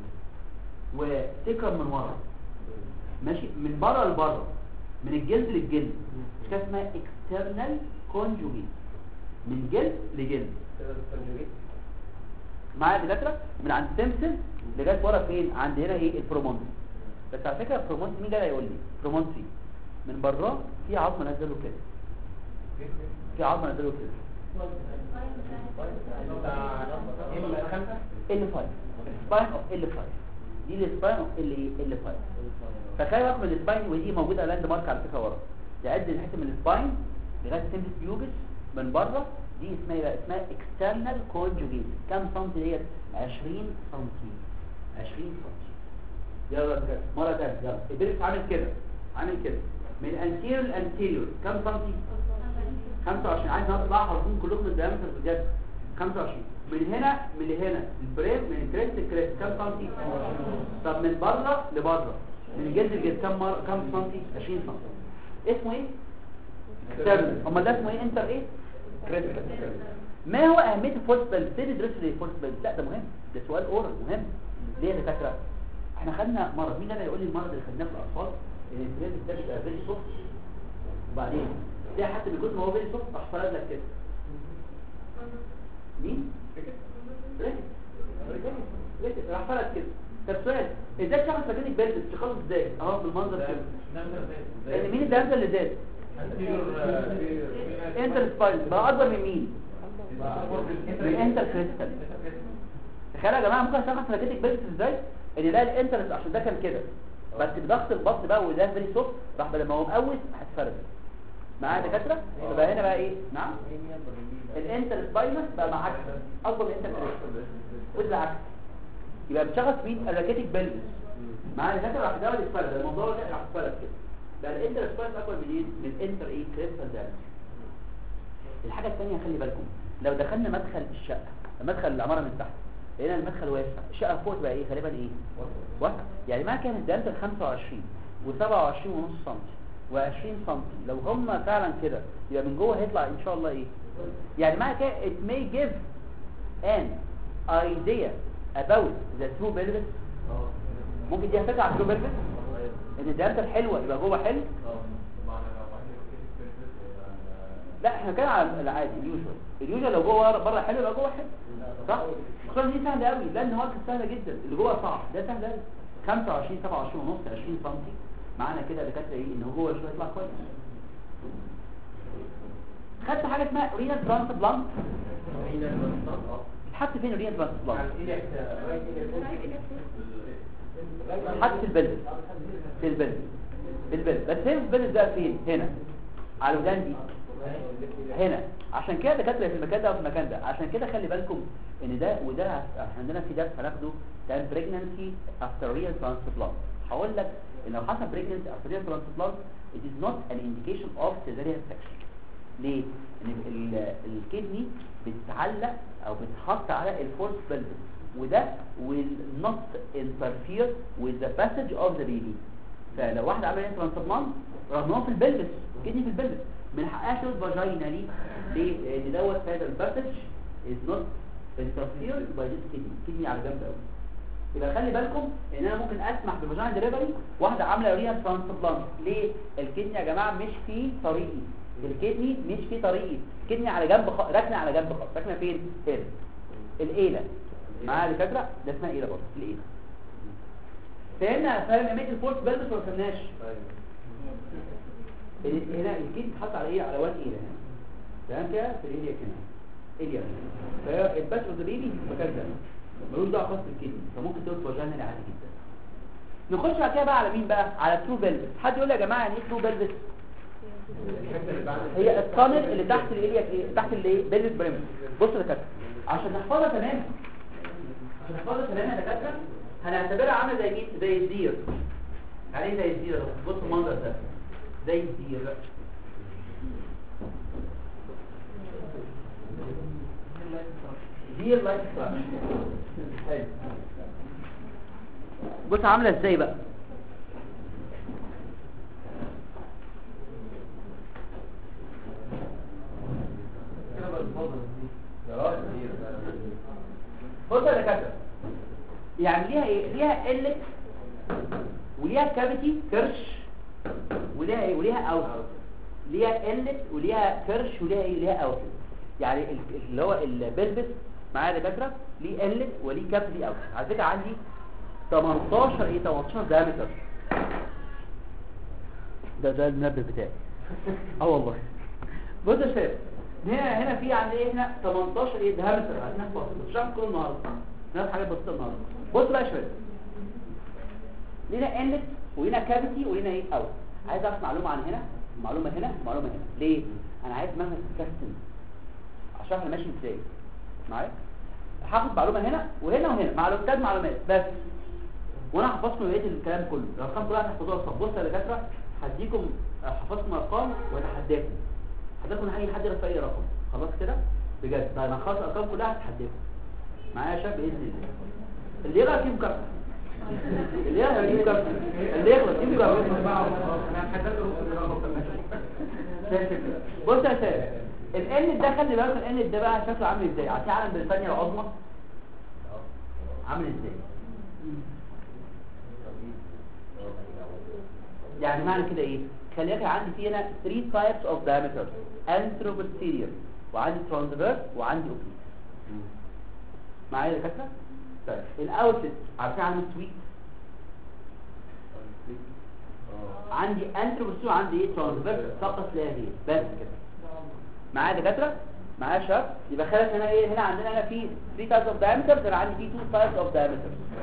وتكرم من ورا ماشي من بره لبره من الجلد للجلد مش كده اسمها external conjugate من جلد لجلد معايا دكاتره من عند سيمسون لغايه ورا فين عند هنا ايه البرومونتي بس على فكره البرومونتي مين ده اللي هيقول لي برومونتي من بره في عظمه نزله كده في عظمه نزله كده L5 spine of L5 دي السباين اوف ال ايه L5 فخلي بالك من السباين ودي موجوده لاند مارك على فكره ورا تعد الحته من السباين لغايه سيمبس بيوبس من بره دي اسمها ايه بقى اسمها اكسترنال كونجوجيت كام سنتي ديت 20 سنتي 20 سنتي يلا كده مره ثانيه يلا البريكس عامل كده عامل كده من الانتيريور للانتيريور كام سنتي 25 عايز نطلع حافظين كلكم الدايمتر بجد 25 من هنا من هنا البريم من الكريست الكريست كام سنتي طب من بره لبره من الجلد للجلد كام مره كام سنتي 20 سنتي اسمه ايه اكسترنال امال ده اسمه ايه انتر ايه كريست ما هو اهميه الفورس بيلد ليه بندرس ليه الفورس بيلد لا ده مهم ده سؤال اورال مهم ليه يا دكاتره احنا خدنا مرض مين انا يقول لي المرض اللي خدناه في الاطفال ان البريد ده بيبقى فيري سوفت وبعدين تلاقي حتى من كتر ما هو فيري سوفت راح فرد لك كده مين ركز ركز راح فرد كده طب سؤال ازاي تشخص مكان البرد تشخصه ازاي اهو بالمنظر كده لان مين الدهمزه اللي زاد انتر سباين بقى اكبر من مين من انتر كريستال تخيلوا يا جماعه ممكن اشخص مكان البرد ازاي ان ده الانترس عشان ده كان كده بس بضغط البطن بقى وده فيري سوفت راح بدل ما هو مقوس هتفرد معايا دكاتره يبقى هنا بقى ايه نعم الانتر سباينس بقى مع عكس اكبر من الانتر وده عكس يبقى بتشغل مين الراكيتك بلبس معايا دكاتره راح تدور الاسفل ده الموضوع ده راح تفرق كده بقى الانتر سباينس اكبر من ايه من الانتر ايه كريستال ده الحاجه الثانيه خلي بالكم لو دخلنا مدخل الشقه مدخل العماره من تحت لقينا المدخل واسع الشقه فوق تبقى ايه غالبا ايه واسع يعني ما كانت دالة 25 و27 ونص سم و20 سم لو هم فعلا كده يبقى من جوه هيطلع ان شاء الله ايه يعني معنى كده it may give an idea about the true pelvis ممكن دي فكره على true pelvis ان الدالة حلوه يبقى جوه حلو لا احنا كده على العادي اليوجوال اليوجوال لو جوه بره حلو يبقى جوه حلو صح خصوصا دي سهله قوي لان هو كانت سهله جدا اللي جوه صعب ده سهل قوي 25 27 ونص 20 سم معانا كده دكاتره ايه ان هو جوه شويه يطلع كويس خدت حاجه اسمها رينال ترانسبلانت اتحط فين الرينال ترانسبلانت اتحط في البلد في البلد في البلد بس فين البلد ده فين هنا على الودان دي هنا عشان كده دكاتره في المكان ده وفي المكان ده عشان كده خلي بالكم ان ده وده احنا عندنا في درس هناخده ده pregnancy after real transplant هقول لك ان لو حصل pregnancy after real transplant it is not an indication of cesarean section ليه؟ ان ال- ال- الكدني بتتعلق او بتحط على الفورس بلبس وده will not interfere with the passage of the baby فلو واحده عملت ترانسبلانت رغم ان هو في البلبس الكدني في البلبس من حقها تشوف فاجينالي ليه؟ لان دوت هذا الباسج is not interfered by this kidney kidney على جنب قوي يبقى خلي بالكم ان انا ممكن اسمح بفاجينا ديليفري واحده عامله يوريها ترانسبلانت ليه الكدني يا جماعه مش في طريقي الكدني مش في طريقي الكدني على جنب خ... راكنه على جنب خالص راكنه فين هنا الايله معايا الفكره ده اسمها ايله برضه الايله فهمنا فاهم ايميت الفورس بلبس ولا فهمناش ال- هنا الكيد اتحط على ايه على وان ايله هنا تمام كده في الاليا كده اليا فهي الباس اوف ذا بيبي المكان ده ملوش دعوه خاص بالكدني فممكن تقول فاجينال عادي جدا نخش بعد كده بقى على مين بقى على ترو بلبس حد يقول لي يا جماعه يعني ايه ترو بلبس هي الطانل اللي تحت الاليا تحت الايه بلبس بريم بص يا دكاتره عشان نحفظها تمام عشان نحفظها تمام يا دكاتره هنعتبرها عامله زي مين زي الزير يعني ايه زي الزير ده؟ بص المنظر ده زي الزير زير لايك حلو بص عامله ازاي بقى بص يا دكاتره يعني ليها ايه ليها قله وليها كافيتي كرش وليها ايه وليها اوت ليها قله وليها كرش وليها ايه ليها اوت يعني ال- اللي هو البلبس معايا يا دكاتره ليه قله وليه كافيتي اوت على فكره عندي 18 ايه 18 دايمتر ده ده المنبه بتاعي اه والله بص يا شباب هنا هنا في عندي ايه هنا 18 ايه دايمتر عايزين نحفظ مش هعمل كل النهارده ناس حاجات بسيطه النهارده بص بقى يا شباب لينا انلت ولينا كافيتي ولينا ايه اوت عايز اعرف معلومه عن هنا معلومه هنا ومعلومه هنا ليه انا عايز مهما تكستم عشان احنا ماشي ازاي معايا هاخد معلومه هنا وهنا وهنا معلومات معلومات بس وانا هحفظكم بقيه الكلام كله الارقام كلها هتحفظوها صح بص يا دكاتره هديكم حفظكم ارقام واتحداكم هتاخد اي حد يرفع اي رقم خلاص كده بجد بعد ما اخلص الارقام كلها هتحداكم معايا يا شباب باذن الله اللي يغلط فيه مكافاه اللي يغلط فيه مكافاه اللي يغلط فيه مكافاه بص يا شباب الان ده خلي بالك الان ده بقى شكله عامل ازاي عارفين عالم بريطانيا العظمى عامل ازاي يعني معنى كده ايه خلي بالك عندي في هنا 3 types of diameters anteroposterior وعندي transverse وعندي oblique معايا يا دكاتره طيب الاوتلت عارفين عنه سويت عندي انتروبوستيريور وعندي ايه transverse فقط لا غير بس كده معايا يا دكاتره معايا يا شباب يبقى خلاص هنا ايه هنا عندنا هنا في 3 types of diameters انا عندي في 2 types of diameters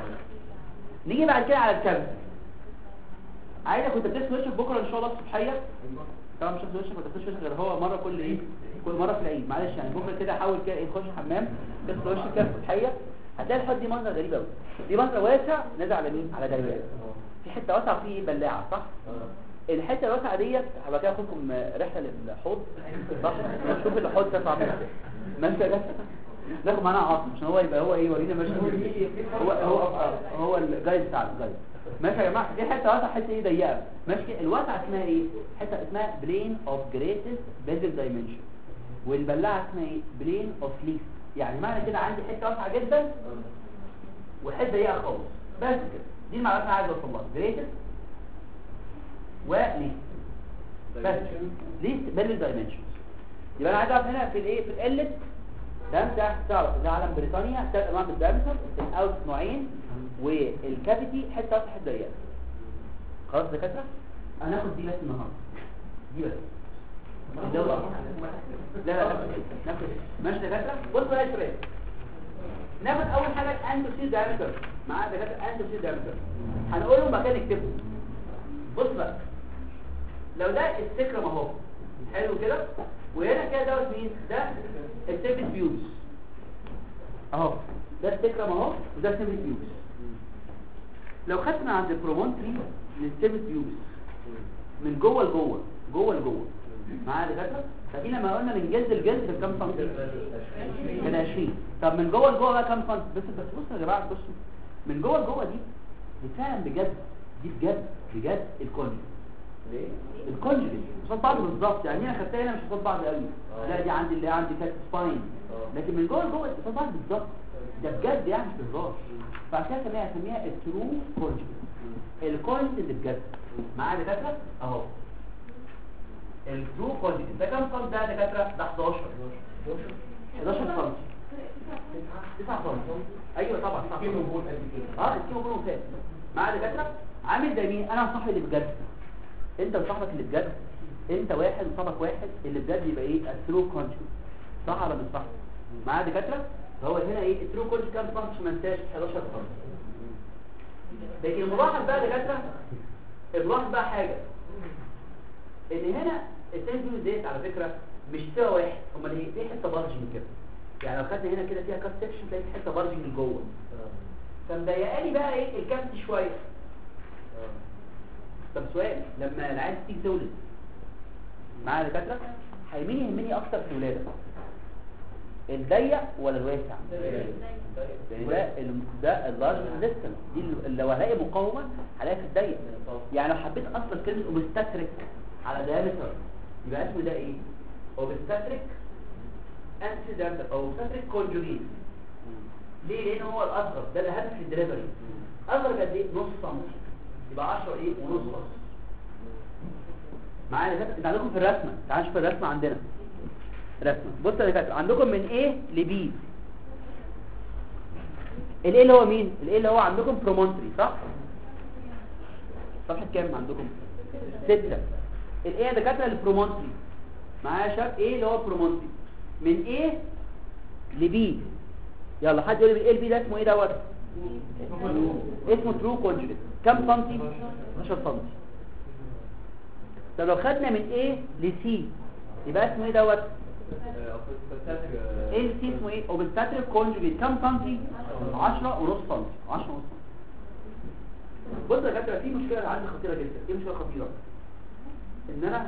نيجي بعد كده على الكابس عايزك كنت بتدرس وشك بكره ان شاء الله الصبحيه طبعا مش هتغسل وشك ما تغسلش وشك غير هو مره كل ايه كل مره في العيد معلش يعني بكره كده حاول كده ايه تخش الحمام تغسل وشك كده في الحقيقه هتلاقي الحوض دي منظر غريب قوي دي منظر واسع نازل على مين على جريان في حته واسعه فيه بلاعه صح الحته الواسعه ديت هبقى كده اخدكم رحله للحوض صح نشوف الحوض ده عامل ازاي ماشي يا جدع ناخد معانا عاصم عشان هو يبقى هو ايه ورينا ماشي هو هو هو الجايد بتاعنا الجايد ماشي يا جماعه دي حته واسعه حته ايه ضيقه ماشي الواسعه اسمها ايه حته اسمها بلين اوف جريتست بيزل دايمنشن والبلاعه اسمها ايه بلين اوف ليست يعني معنى كده عندي حته واسعه جدا وحته ضيقه خالص بس كده دي المعلومات اللي انا عايز اوصل لها جريتست وليست بس ليست بيزل دايمنشن يبقى انا عايز اعرف هنا في الايه في القله ده انت تعرف ده علم بريطانيا ثلاث انواع من الدايمتر الاوت نوعين والكافيتي حته واحده حته ضيقه خلاص دكاتره هناخد دي بس النهارده دي بس يلا لا لا ناخد ناخد ماشي دكاتره بص بقى يا شباب ناخد اول حاجه الانتوسيل دايمتر معانا دكاتره الانتوسيل دايمتر هنقوله مكان نكتبه بص بقى لو ده السكرم اهو حلو كده وهنا كده دوت مين ده السيفت بيوز اهو ده السكرم اهو وده السيفت بيوز لو خدت من عند البرومونتري للسيفت بيوز من جوه لجوه جوه لجوه معايا دكاتره فدي لما قلنا من جلد لجلد كان كام سنتي كان 20 طب من جوه لجوه بقى كام سنتي بس بس بصوا يا جماعه بصوا من جوه لجوه دي دي فعلا بجد دي بجد بجد الكونجكت ليه؟ الكونجكت قصاد بعض بالظبط يعني انا خدتها هنا مش قصاد بعض قوي آه. لا دي عندي اللي عندي كانت سباين آه. لكن من جوه لجوه قصاد بعض بالظبط ده بجد يعني مش بهزار فعشان كده اسميها اسميها الترو كونجكت الكونجكت اللي بجد معايا يا دكاتره اهو الترو كونجكت ده كام سم ده يا دكاتره ده 11 11 سم 9 سم ايوه طبعا 9 كيلو سم بول قد كده اه الكيلو جرام فات معايا يا دكاتره عامل زي مين انا صاحبي اللي بجد انت وصاحبك اللي بجد انت واحد وصاحبك واحد اللي بجد يبقى ايه الترو كونجكت صح ولا مش صح معايا يا دكاتره فهو هنا ايه الترو كونجكت كام سم عشان ما انساش 11 سم لكن الملاحظ بقى يا دكاتره الملاحظ بقى حاجه ان هنا السنسور ديت على فكره مش سوا واحد امال ايه في حته بارجنج كده يعني لو خدنا هنا كده فيها كات سكشن تلاقي في حته بارجنج من جوه فمضايقاني بقى ايه الكبت شويه طب سؤال لما العيال تيجي تولد معايا يا دكاتره هيمين يهمني اكتر في الولاده الضيق ولا الواسع لان ده ال- ده اللارج ريزيستنس دي ال- لو هلاقي مقاومه هلاقي في الضيق يعني لو حبيت اصلا كلمه اوبستاتريك على دايمتر يبقى اسمه ده ايه اوبستاتريك انتي دايمتر او اوبستاتريك كونجوجيت ليه لان هو الاصغر ده الهدف في الدليفري اصغر قد ايه نص سنتي يبقى 10 ايه ونص سنتي معايا يا دكاتره انت عندكم في الرسمه تعالوا نشوف الرسمه عندنا رسمه بصوا يا دكاتره عندكم من A ل B ال A اللي هو مين ال A اللي هو عندكم برومونتري صح صفحه كام عندكم 6 ال A يا دكاتره البرومونتري معايا يا شباب A اللي هو برومونتري من A ل B يلا حد يقول لي من A ل B ده اسمه ايه دوت اسمه ترو كونجكت كام سنتي 12 سنتي طب لو خدنا من A ل C يبقى اسمه ايه دوت ايه ال C اسمه ايه اوبستاتريك كونجوجيت كام سنتي 10 ونص سنتي 10 ونص سنتي بص يا دكاتره في مشكله عندي خطيره جدا ايه مشكله خطيره ان انا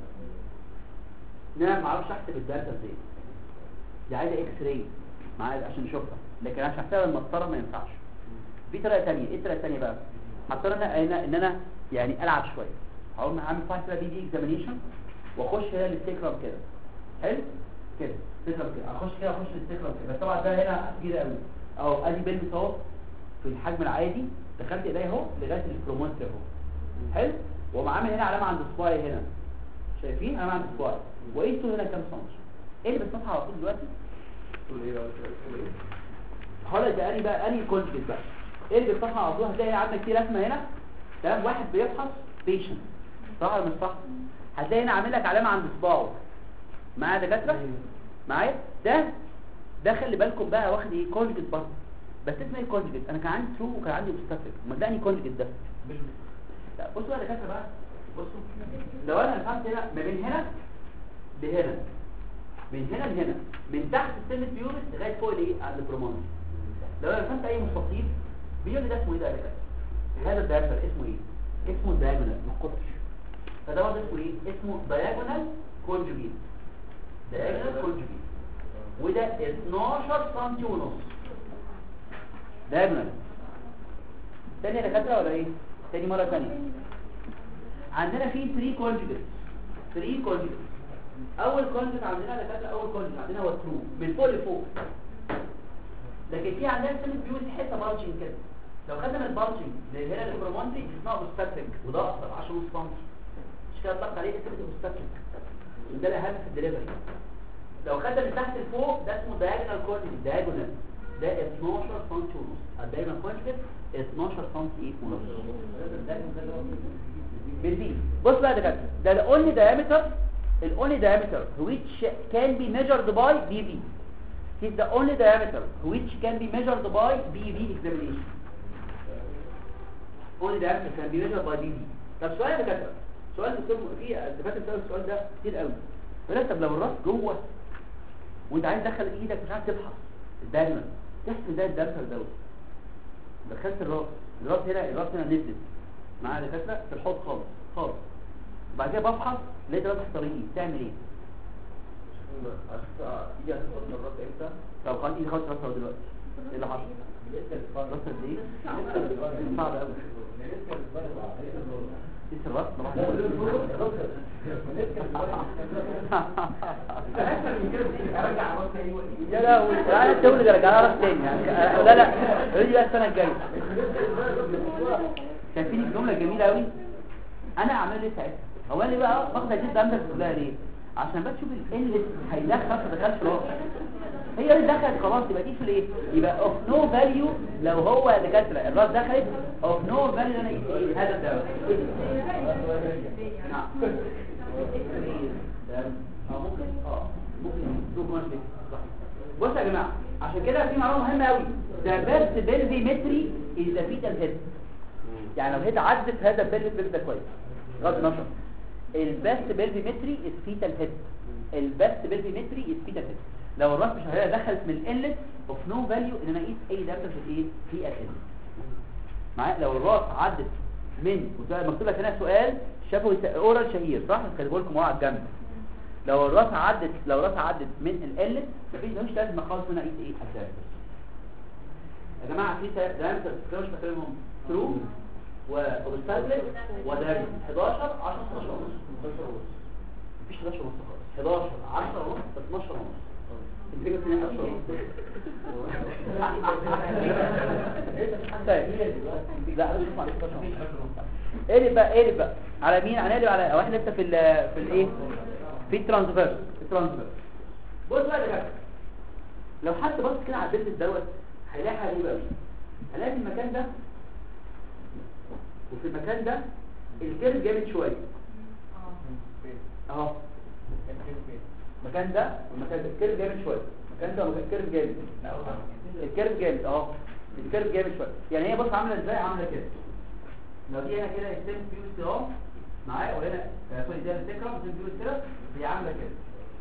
ان انا ما اعرفش احسب الداتا ازاي دي عايزه اكس راي معايا عشان نشوفها لكن عشان احسبها بالمسطره ما ينفعش في طريقه ثانيه ايه الطريقه الثانيه بقى هضطر انا هنا ان انا يعني العب شويه هقوم اعمل فايل كده بي دي اكزامينيشن واخش هنا للسيكرم كده حلو كده سيكرم كده اخش كده اخش للسيكرم كده بس طبعا ده هنا كبير قوي اهو ادي بلبس اهو في الحجم العادي دخلت ايديا اهو لغايه البرومونتري اهو حلو واقوم عامل هنا علامه عند صباعي هنا شايفين علامه عند صباعي وقيسه هنا كام سنتي ايه اللي بتفتح على طول دلوقتي تقول ايه بقى تقول ايه هقول ده اني بقى اني كونجكت بقى ايه اللي بيفتحها على طول هتلاقي عندك في رسمه هنا تمام واحد بيفحص بيشنت صح ولا مش صح هتلاقي هنا عامل لك علامه عند صباعه معايا يا دكاتره معايا ده ده خلي بالكم بقى واخد ايه كونجكت برضه بس اسمه ايه كونجكت انا كان عندي ترو وكان عندي اوبستاتريك امال ده اني كونجكت ده لا بصوا بقى يا دكاتره بقى بصوا لو انا رسمت هنا ما بين هنا لهنا من هنا لهنا من تحت السن بيورس لغايه فوق الايه عند البرومونس لو انا رسمت اي مستطيل بيقول لي ده اسمه ايه ده يا دكاتره هذا الدايركتر اسمه ايه اسمه دايجونال ما تقطش فده برضه اسمه ايه اسمه دايجونال كونجوجيت دايجونال كونجوجيت وده 12 سم ونص دايجونال تاني يا دكاتره ولا ايه تاني مره ثانيه عندنا في 3 كونجوجيت 3 كونجوجيت اول كونجوجيت عندنا دكاتره اول كونجوجيت عندنا هو ترو من فوق لفوق لكن في عندنا سنة بيوت حته بارشنج كده لو خدنا من البارشنج لهنا البرومونتري اسمها اوبستاتريك وده اقصر 10 نص سم مش كده طلعت عليه اسمه اوبستاتريك وده الاهم في الدليفري لو خدنا من تحت لفوق ده اسمه دايجونال كورنيال دايجونال ده 12 سم ونص الدايجونال كورنيال 12 سم ايه ونص بالبي بص بقى يا دكاتره ده الاونلي diameter الاونلي diameter which can be measured by BB is the only diameter which can be measured by BB examination only diameter can be measured by BB طب سؤال يا دكاتره سؤال دكتور في الدكاتره بتسال السؤال ده كتير قوي يقول لك طب لو الراس جوه وانت عايز تدخل ايدك مش عارف تفحص دايما تحسب ده الدمتر دوت دخلت الراس الراس هنا الراس هنا نزلت معايا يا دكاتره في الحوض خالص خالص وبعد كده بفحص لقيت راسك طريقي تعمل ايه ايدي هتخبط من الراس امتى؟ طب خلاص ايدي خلاص راسها دلوقتي ايه اللي حصل راسها قد ايه صعب قوي لسه الراس طبعا يا لا انا تولد ارجع راس تاني يعني لا لا هي بقى السنه الجايه شايفين الجمله جميله قوي انا اعمل ايه ساعتها هو انا بقى باخد اجيب ده كلها ليه عشان بقى تشوف اللي هيدخل ما دخلش راس هي اللي دخلت خلاص يبقى دي في الايه يبقى اوف نو فاليو لو هو دكاتره الراس دخلت اوف نو فاليو انا ايه هذا الدواء نعم اه ممكن اه ممكن دوك ماشي صح بصوا يا جماعه عشان كده في معلومه مهمه قوي ده بيرس بيلفيمتري از ذا فيتال هيد يعني لو هيد عدت هذا البيلفيك ده كويس غض النظر البست بيلفيمتري از فيتال هيد البست بيلفيمتري از فيتال هيد لو الراس مش هي دخلت من الانلت اوف نو فاليو ان انا اقيس اي داتا في الايه في الانلت معايا لو الراس عدت من وده مكتوب لك هنا سؤال شافوا اورال شهير صح كاتبه لكم على الجنب لو الراس عدت لو الراس عدت من الانلت مفيش مفيش لازمه خالص هنا اقيس ايه الداتا يا جماعه في دايمتر مش فاكرينهم ترو واوبستاكل وداري 11 10 12 ونص 11 ونص مفيش 11 ونص خالص 11 10 ونص 12 ونص انت جبت منين 10 ونص طيب لا مش مع 11 ونص اقلب بقى اقلب بقى على مين هنقلب على واحد لسه في ال في الايه في الترانسفيرس الترانسفيرس بص بقى يا جماعه لو حد بص كده على البيت دوت هيلاقي حاجه غريبه قوي هلاقي في المكان ده وفي المكان ده الكيرف جامد شويه اهو المكان ده والمكان ده الكيرف جامد شويه المكان ده والكيرف جامد الكيرف جامد اهو الكيرف جامد شويه يعني هي بص عامله ازاي عامله كده لو دي هنا كده السيم فيوز اهو معايا وهنا آه، سوري دي السكرم السيم فيوز كده هي عامله كده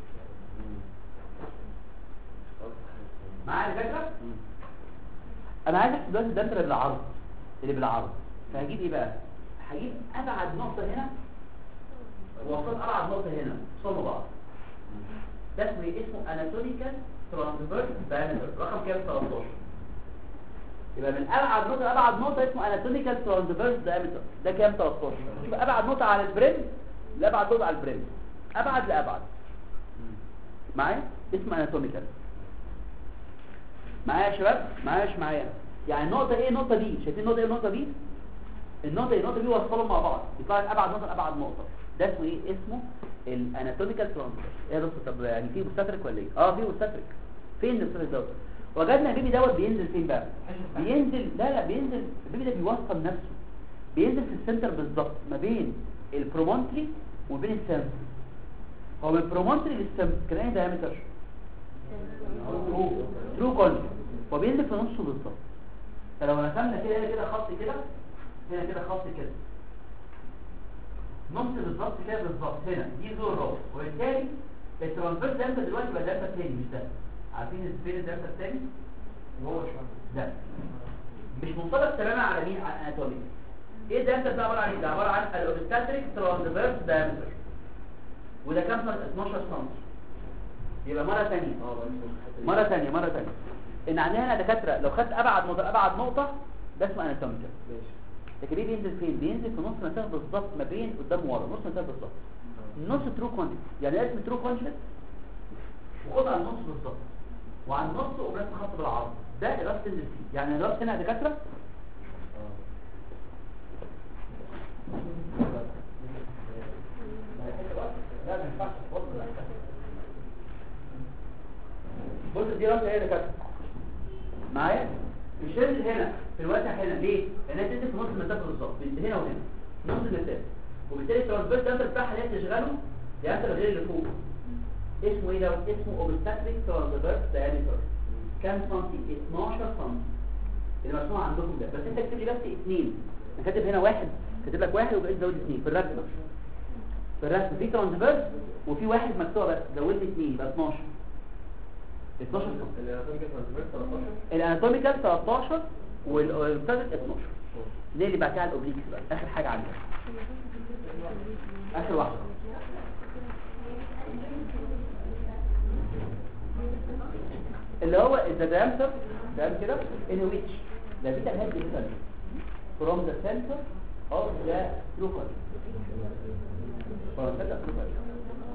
معايا الفكره انا عايز احسب دلوقتي الدنتر اللي بالعرض اللي بالعرض فهجيب ايه بقى هجيب ابعد نقطه هنا ووصلت ابعد نقطه هنا صم بعض ده اسمه ايه اسمه اناتوميكال ترانسفيرس دايمتر رقم كام 13 يبقى من ابعد نقطه لابعد نقطه اسمه اناتوميكال ترانسفيرس دايمتر ده كام 13 يبقى ابعد نقطه على البريم لابعد نقطه على البريم ابعد لابعد معايا اسمه اناتوميكال معايا يا شباب معايا مش معايا يعني النقطه ايه النقطه دي شايفين النقطه ايه النقطه دي النقطه ايه النقطه دي وصلهم مع بعض يطلع لك ابعد نقطه لابعد نقطه ده اسمه ايه اسمه الاناتوميكال ترانسفير ايه يا دكتور طب يعني في مستترك ولا ايه اه في مستترك فين المستترك دوت وجدنا البيبي دوت بينزل فين بقى بينزل لا لا بينزل البيبي ده بيوصل نفسه بينزل في السنتر بالظبط ما بين البرومونتري وبين السامس هو من البرومونتري للسامس كان ايه دايمتر ترو كونجكت هو بينزل في نصه بالظبط فلو رسمنا كده هنا كده خط كده هنا كده خط كده نص بالظبط كده بالظبط هنا دي زور الراس وبالتالي الترانسفيرس دامبر دلوقتي بقى دامبر تاني مش ده عارفين فين الدامبر التاني هو شويه ده مش منطبق تماما على مين على الاناتومي ايه الدامبر ده عباره عن ايه ده عباره عن الاوبستاتريك ترانسفيرس دامبر وده كام سم 12 سم يبقى مره ثانيه اه بقى اسمه مرة ثانية مرة ثانية ان عندنا هنا دكاترة لو خدت ابعد نقطة ابعد نقطة ده اسمه اناتوميكال ماشي لكن ليه بينزل فين بينزل في نص مسافة بالظبط ما بين قدام ورا نص مسافة بالظبط نص ترو كونجكت يعني ده اسمه ترو كونجكت وخد على النص بالظبط وعلى النص وبرسم خط بالعرض ده الراس تنزل فيه يعني الراس هنا يا دكاترة لا ما ينفعش بص بص دي راسها هي دكاتره معايا مش تنزل هنا في الواسع هنا ليه لانها تنزل في نص المسافه بالظبط بين هنا وهنا نص المسافه وبالتالي الترانسفيرس ده بتاعها اللي هي تشغله يأثر غير اللي فوق اسمه ايه ده اسمه اوبستاتريك ترانسفيرس دايمتر كام سنتي 12 سنتي اللي مرسوم عندكم ده بس انت اكتب لي بس اثنين انا كاتب هنا واحد كاتب لك واحد وبقيت زود اثنين في الرسمه في الرسم في ترانسفيرس وفي واحد مكتوب بس زود لي اثنين يبقى 12 12 سنتي اللي هتيجي ترانسفير 13 الاناتوميكال 13 والبتاعت 12 ليه اللي بعد كده على الاوبليكس بقى اخر حاجه عندنا اخر واحده اللي هو الديامتر تمام كده ان ويتش ده بيتا هيد ديستانس from the center of the glucose from the center of glucose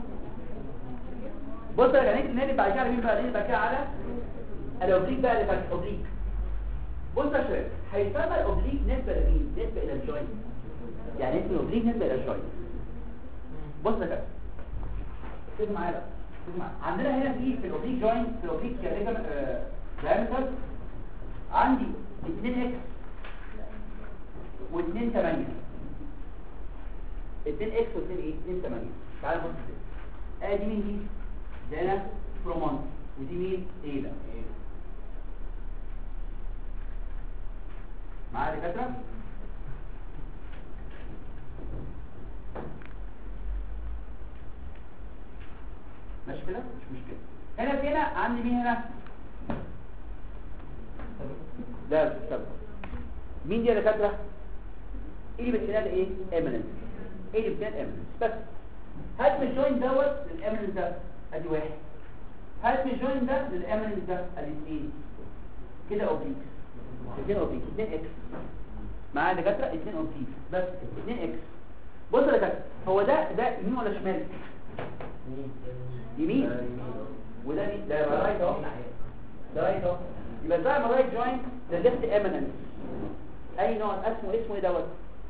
بص يا جماعه نادي بعد كده على مين بقى نادي بعد كده على الاوبليك بقى اللي فات اوبليك بص يا شباب هيسمى الاوبليك نسبه لمين نسبه الى الجوينت يعني اسم الاوبليك نسبه الى الجوينت بص يا كابتن خد معايا بقى خد معايا عندنا هنا في في الاوبليك جوينت في الاوبليك كاريجم دايمتر عندي 2 اكس و2 8 2 اكس و2 ايه 2 8 تعال بص كده ادي مين دي ده هنا برومون ودي مين ايه ده معايا دكاتره ماشي كده مش مشكله هنا في هنا عندي مين هنا لا مش سبب مين دي يا دكاتره ايه اللي بتنال ايه اميننس ايه اللي بتنال اميننس بس هات من الجوين دوت للاميننس ده ادي واحد هات من الجوين ده للاميننس ده ادي اثنين كده اوبليك اثنين اوبليك اثنين اكس معايا دكاتره اثنين اوبليك بس كده اثنين اكس بص يا دكاتره هو ده ده يمين ولا شمال يمين وده مين ده يبقى رايت اهو ده رايت اهو يبقى ده يبقى رايت جوين ده ليفت اميننس اي نوع اسمه اسمه ايه دوت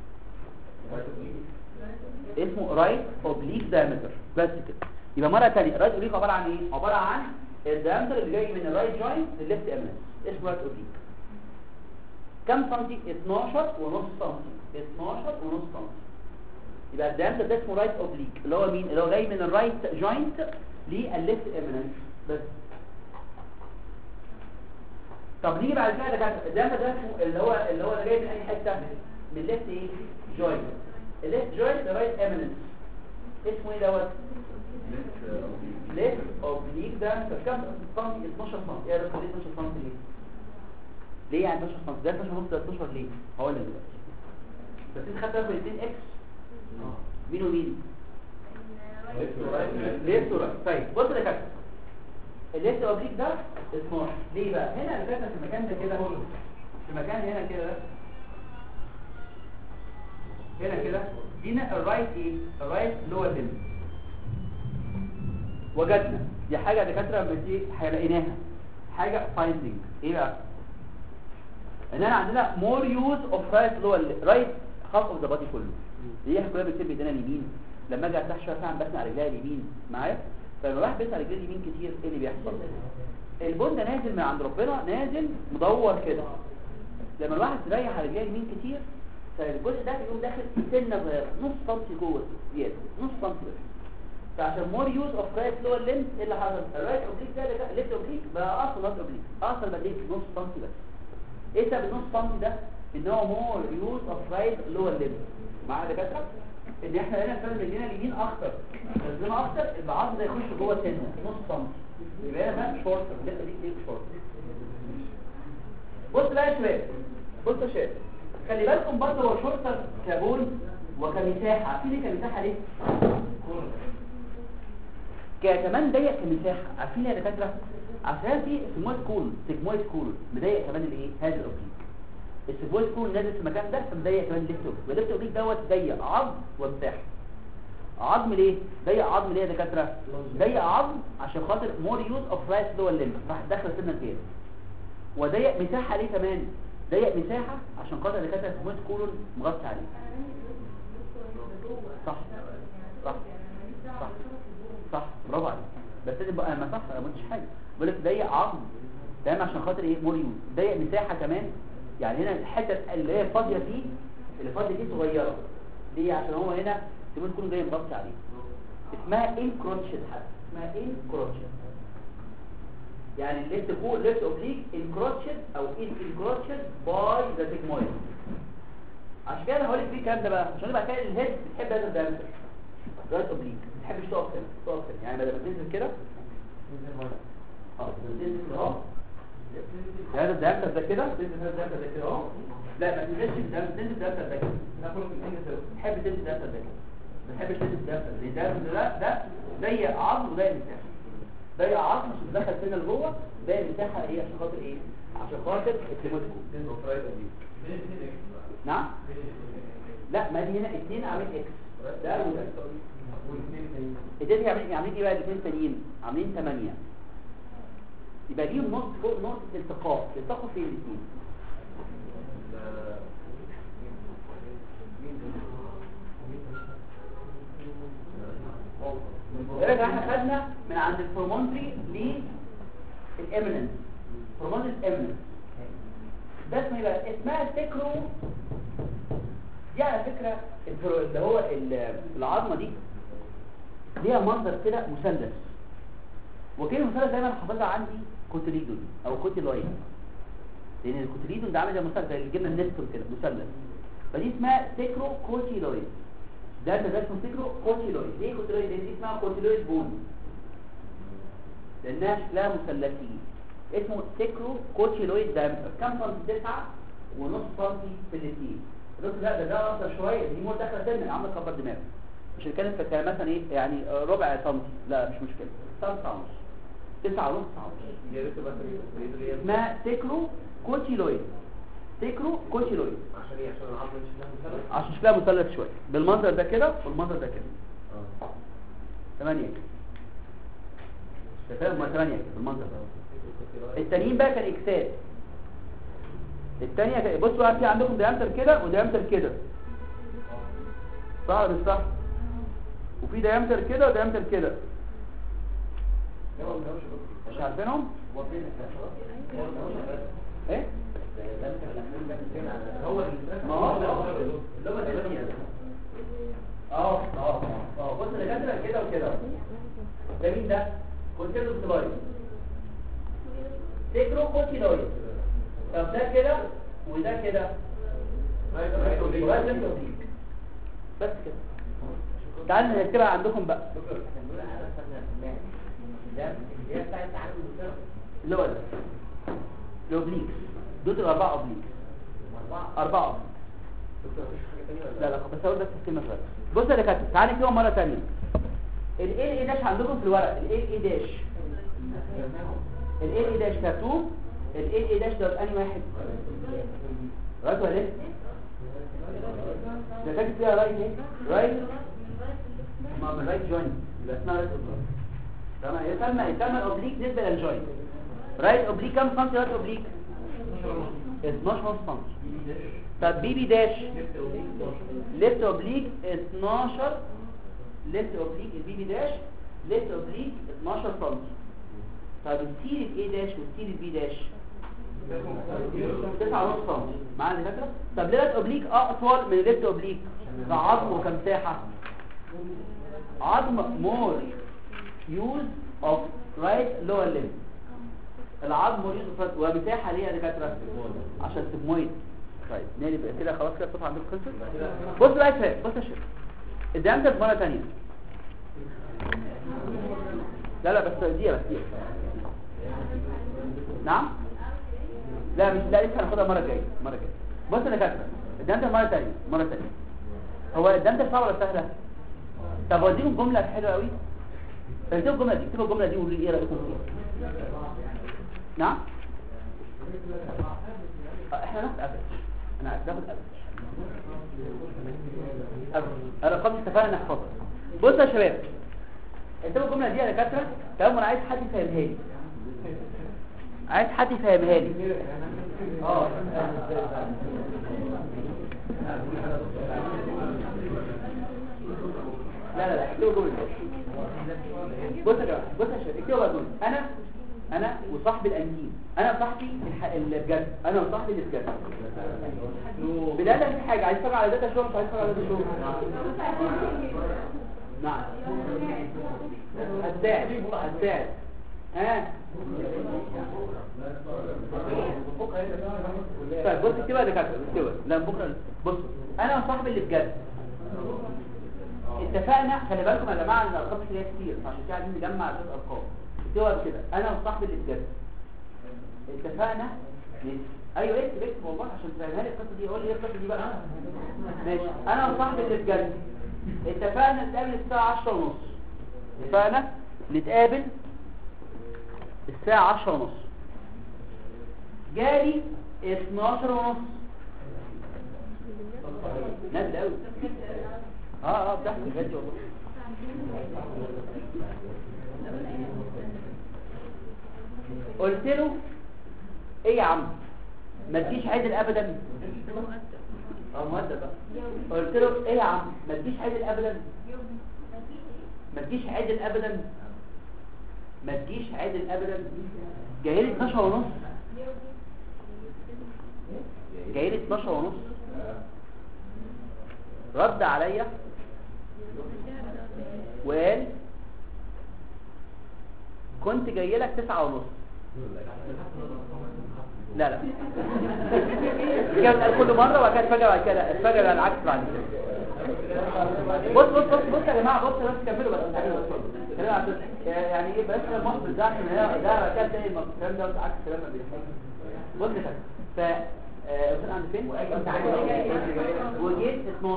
اسمه رايت اوبليك دايمتر بس كده يبقى مره ثانيه رايت اوبليك عباره عن ايه عباره عن الدايمتر اللي جاي من الرايت جوينت للليفت اميننس اسمه رايت اوبليك كم سنتي 12 ونص سنتي 12 ونص سنتي يبقى الدايمتر ده اسمه رايت اوبليك اللي هو مين اللي هو جاي من الرايت جوينت للليفت اميننس بس طب نيجي بعد كده كده الدايمتر ده اسمه اللي هو اللي هو اللي جاي من اي حته من الليفت ايه جوينت الليفت جوينت رايت اميننس اسمه ايه دوت ليفت اوبليك ده كام سنتي 12 سنتي ايه ده 12 سنتي ليه ليه يعني 12 سنتي ده 12 ونص ده 12 ليه هقول لك دلوقتي بس انت خدت بالك 2 اكس مين ومين ليفت ورايت طيب بص يا كابتن الليفت اوبليك ده 12 ليه بقى هنا اللي كاتب في المكان ده كده في مكان هنا كده ده هنا كده دينا الرايت ايه الرايت لور ليمب وجدنا دي حاجه دكاتره بتي لقيناها حاجه فايندينج ايه بقى ان انا عندنا مور يوز اوف رايت لور رايت هاف اوف ذا بادي كله دي احنا كلنا بنكتب ايدينا اليمين لما اجي ارتاح شويه فعلا بسمع رجليا اليمين معايا فلما الواحد بيسمع رجليه اليمين كتير ايه اللي بيحصل البون ده نازل من عند ربنا نازل مدور كده لما الواحد يريح على رجليه اليمين كتير فالجزء ده بيقوم داخل سنه صغيره نص سنتي جوه زياده نص سنتي بس فعشان مور يوز اوف رايت لور ليمب ايه اللي حصل الرايت اوبليك ده اللي ليفت اوبليك بقى اصلا رايت اوبليك اصلا بقى ايه نص سنتي بس ايه سبب النص سنتي ده ان هو مور يوز اوف رايت لور ليمب معايا يا دكاتره ان احنا هنا فعلا رجلينا اليمين اكتر رجلينا اكتر العظم ده يخش جوه سنه نص سم يبقى هنا ده شورت اللفه دي ليه شورت بص بقى يا شباب بص يا شباب خلي بالكم برضه هو شورتر كبون وكمساحه عارفين ايه كمساحه ليه ك- كمان ضيق كمساحه عارفين يا دكاتره عشان في سيجمويد كول سيجمويد كول مضيق كمان الايه هذا الاوبليك السيجمويد كول نازل في المكان ده فمضيق كمان الليفت اوبليك والليفت اوبليك دوت ضيق عظم ومساحه عظم ليه ضيق عظم ليه يا دكاتره ضيق عظم عشان خاطر مور يوز اوف رايت لور ليمب راح داخل سنه كده وضيق مساحه ليه كمان ضيق مساحه عشان خاطر دكاتره سيجمويد كولون مغطي عليه صح صح صح صح برافو عليك بس انت بقى ما صح انا ما قلتش حاجه بقول لك ضيق عظم تمام عشان خاطر ايه مور يوز ضيق مساحه كمان يعني هنا الحته اللي هي فاضيه فيه اللي فاضيه دي صغيره ليه عشان هو هنا تقول تكون جاي مغطي عليه اسمها انكروتشد حتى اسمها انكروتشد يعني الليفت فوق ليفت اوبليك انكروتشد او انكروتشد باي ذا سيجمويد عشان كده انا هقول لك فيه الكلام ده بقى عشان يبقى كده الهيد بتحب هذا الدايمتر رايت اوبليك ما تحبش تقف كده تقف كده يعني بدل ما تنزل كده اه تنزل كده اهو هذا الدايمتر ده كده تنزل هذا الدايمتر ده كده اهو لا ما تنزلش الدايمتر تنزل الدايمتر ده كده تحب تنزل الدايمتر ده كده ما تحبش تنزل الدايمتر ده الدايمتر ده ده ضيق عظم وضيق مساحه ضيق عظم عشان تدخل سنه لجوه ضيق مساحه ايه عشان خاطر ايه عشان خاطر الكليماتيكو نعم لا ما دي هنا اتنين عاملين اكس ده وده الاتنين عاملين عاملين ايه بقى الاثنين التانيين عاملين 8 يبقى ليهم نقطه فوق نقطه التقاء التقوا فين الاثنين راجع احنا خدنا من عند الفورمونتري للاميننس فورمونتري الاميننس ده اسمه ايه بقى اسمها سيكرو دي على فكرة الفرو- اللي هو ال- العظمة دي ليها منظر كده مثلث وكلمة مثلث دايما حافظها عندي كوتليدون او كوتيلويد لان الكوتليدون ده عامل زي مثلث زي الجبنه النستون كده مثلث فدي اسمها سيكرو كوتيلويد ده ده اسمه سيكرو كوتيلويد ليه كوتيلويد لان دي اسمها كوتيلويد بون لانها شكلها مثلثي اسمه سيكرو كوتيلويد دايمتر كم سنتي تسعة ونص سنتي في الاثنين النص لا ده ده اكتر شويه دي مور داخله سن عامله كبر دماغ مش هنتكلم في كلام مثلا ايه يعني ربع سنتي لا مش مشكله سنتي ونص تسعة ونص تسعة ونص اسمها سيكرو كوتيلويد سيكرو كوتيلويد عشان ايه عشان العظم مش لها مثلث عشان شكلها مثلث شويه بالمنظر ده كده والمنظر ده كده ثمانية كده فاهم ما ثمانية كده بالمنظر ده التانيين بقى كان اكسات التانية كان- بصوا بقى في عندكم ديامتر كده وديامتر كده صح ولا مش صح وفي ديامتر كده وديامتر كده مش عارفينهم ايه هو ما هو اللي هو الثمانية ده. اه اه اه بص ده كده كده وكده ده مين ده كونتينو ستلايد تكرو كوتيلويد طب ده كده وده كده وده لسه وديك. بس كده تعالوا نكتبها عندكم بقى اللي هو ده الاوبليكس دول الاربعه اوبليكس اربعه اوبليكس لا لا بس هقول بس الكلمه شويه بص يا دكاتره تعالى نكتبهم مره ثانيه ال اي داش عندكم في الورق ال اي داش ال اي داش مكتوب ال اي داش ده انهي واحد رايت ولا ليه ده كاتب فيها رايت ايه رايت ما من رايت جوين يبقى اسمها رايت اوبليك تمام يسمى يسمى الاوبليك نسبه للجوين رايت اوبليك كام سنتي رايت اوبليك 12 سنتي طب بي بي داش ليفت اوبليك 12 ليفت اوبليك البي بي داش ليفت اوبليك 12 سم طب السير الاي داش والسير البي داش 9 ونص سم معايا يا دكاتره طب ليه ليفت اوبليك اطول من الليفت اوبليك ده عظم وكمساحه عظم مور يوز اوف رايت لور ليمب العظم مور يوز اوف ومساحه ليه يا دكاتره عشان سيجمويد طيب نادي بقى كده خلاص كده الصوت عندكم خلصت بص بقى يا شباب بص يا شباب الديامتر مرة تانية لا لا بس دقيقة بس دقيقة نعم لا مش لا لسه هناخدها المرة الجاية المرة الجاية بص انا كاتبه الديامتر مرة تانية مرة تانية هو الديامتر صعب ولا سهلة؟ طب اوديكم جملة حلوة قوي فاكتبوا الجملة دي اكتبوا الجملة دي وقولوا لي ايه رأيكم فيها نعم آه، احنا هناخد افريج انا هناخد افريج انا خلاص اتفقنا نحفظها بصوا يا شباب اكتبوا الجمله دي يا دكاتره تمام انا عايز حد يفهمها لي عايز حد يفهمها لي اه لا لا لا اكتبوا الجمله دي بص يا جماعه بص يا شباب اكتبوا بقى الجمله انا انا وصاحبي الانتيم انا وصاحبي الح- اللي بجد انا وصاحبي اللي بجد بدايه في حاجه عايز تتفرج على داتا شو مش عايز تتفرج على داتا شو نعم هتساعد هتساعد ها طيب بص اكتبها يا دكاتره اكتبها لا بكره بص انا وصاحبي اللي بجد اتفقنا خلي بالكم يا جماعه ان الارقام مش ليها كتير عشان كده عايزين نجمع عدد ارقام اكتبها كده انا وصاحبي اللي بجد اتفقنا ماشي. ايوه اكتب اكتب والله عشان تفهمها لي القصه دي قول لي ايه القصه دي بقى ماشي انا وصاحبي اللي بجد اتفقنا نتقابل الساعه 10 ونص اتفقنا نتقابل الساعه 10 ونص جالي 12 ونص نازل قوي اه اه بتحصل بجد والله قلت له ايه يا عم ما تجيش عادل ابدا اه مؤدب بقى قلت له ايه يا عم ما تجيش عادل ابدا ما تجيش عادل ابدا ما تجيش عادل ابدا جاي لي 12 ونص جاي لي 12 ونص رد عليا وقال كنت جاي لك 9 ونص لا لا كده بتقال كل مره وبعد كده اتفاجئ بعد كده اتفاجئ على العكس بعد كده بص بص بص بص يا جماعه بص بس كملوا بس كملوا بس كلام عشان يعني ايه بلاش المحبط ده عشان هي ده بعد كده تلاقي الكلام ده عكس الكلام اللي بيحصل بص كده ف آه، وصلنا عند فين؟ وجيت 12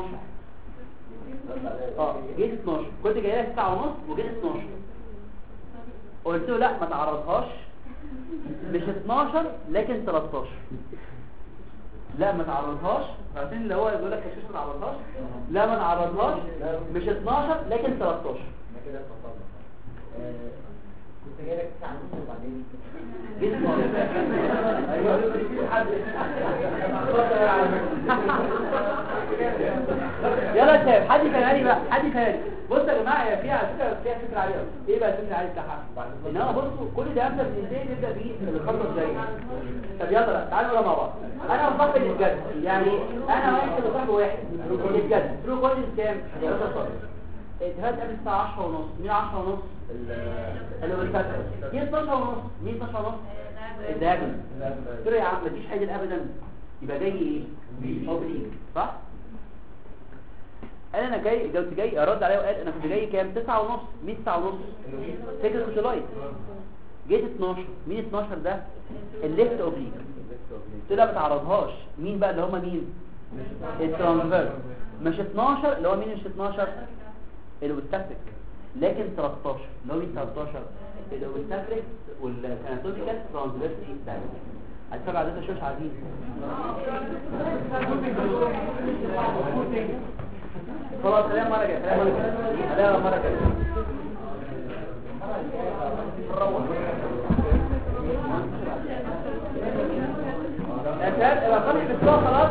اه جيت 12 كنت جاي لك 9 ونص وجيت 12 قلت له لا ما تعرضهاش مش 12 لكن 13 لا ما تعرضهاش عارفين اللي هو يقول لك يا شيخ ما تعرضهاش لا ما تعرضهاش مش 12 لكن 13 كنت جاي لك تسعة ونص وبعدين جيت 12 يلا يا شباب حد يفهمني بقى حد يفهمني بص يا جماعه هي فيها على فكره فيها فكره عاليه قوي ايه بقى الفكره العاليه بتاعها انما بصوا كل ده يبدا بينتهي نبدا بيه الخطوه الجايه طب يلا بقى تعالوا نقرا مع بعض انا وصاحبي اللي بجد يعني انا واحد وصاحبي واحد اللي بجد ترو كويس كام 11 صفر اتفقت قبل الساعه 10 ونص مين 10 ونص اللي بالفتح مين 12 ونص مين 12 ونص الداجن قلت له يا عم مفيش حاجه ابدا يبقى جاي ايه اوبليك صح قال انا جاي كنت جاي ارد عليه وقال انا كنت جاي كام 9 ونص مين 9 ونص فكره كنت لايت جيت 12 مين 12 ده الليفت اوبليك قلت له لا ما تعرضهاش مين بقى اللي هم مين الترانسفير مش 12 اللي هو مين مش 12 الاوبستاتريك لكن 13 اللي هو مين 13 الاوبستاتريك والكاناتوميكال ترانسفيرسي دايموند هتفرج على ده شوش عايزين خلاص خليها مرة جاية خليها مرة جاية خليها مرة جاية يا شباب يبقى خلص الاسبوع خلاص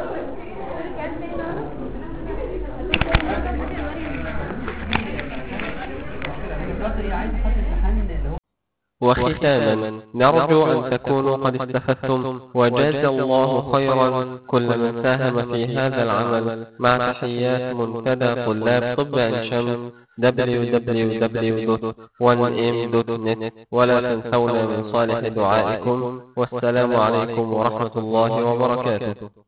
وختاما نرجو أن تكونوا قد استفدتم وجاز الله خيرا كل من ساهم في هذا العمل مع تحيات منتدى طلاب طب عين شمس www.1m.net ولا تنسونا من صالح دعائكم والسلام عليكم ورحمة الله وبركاته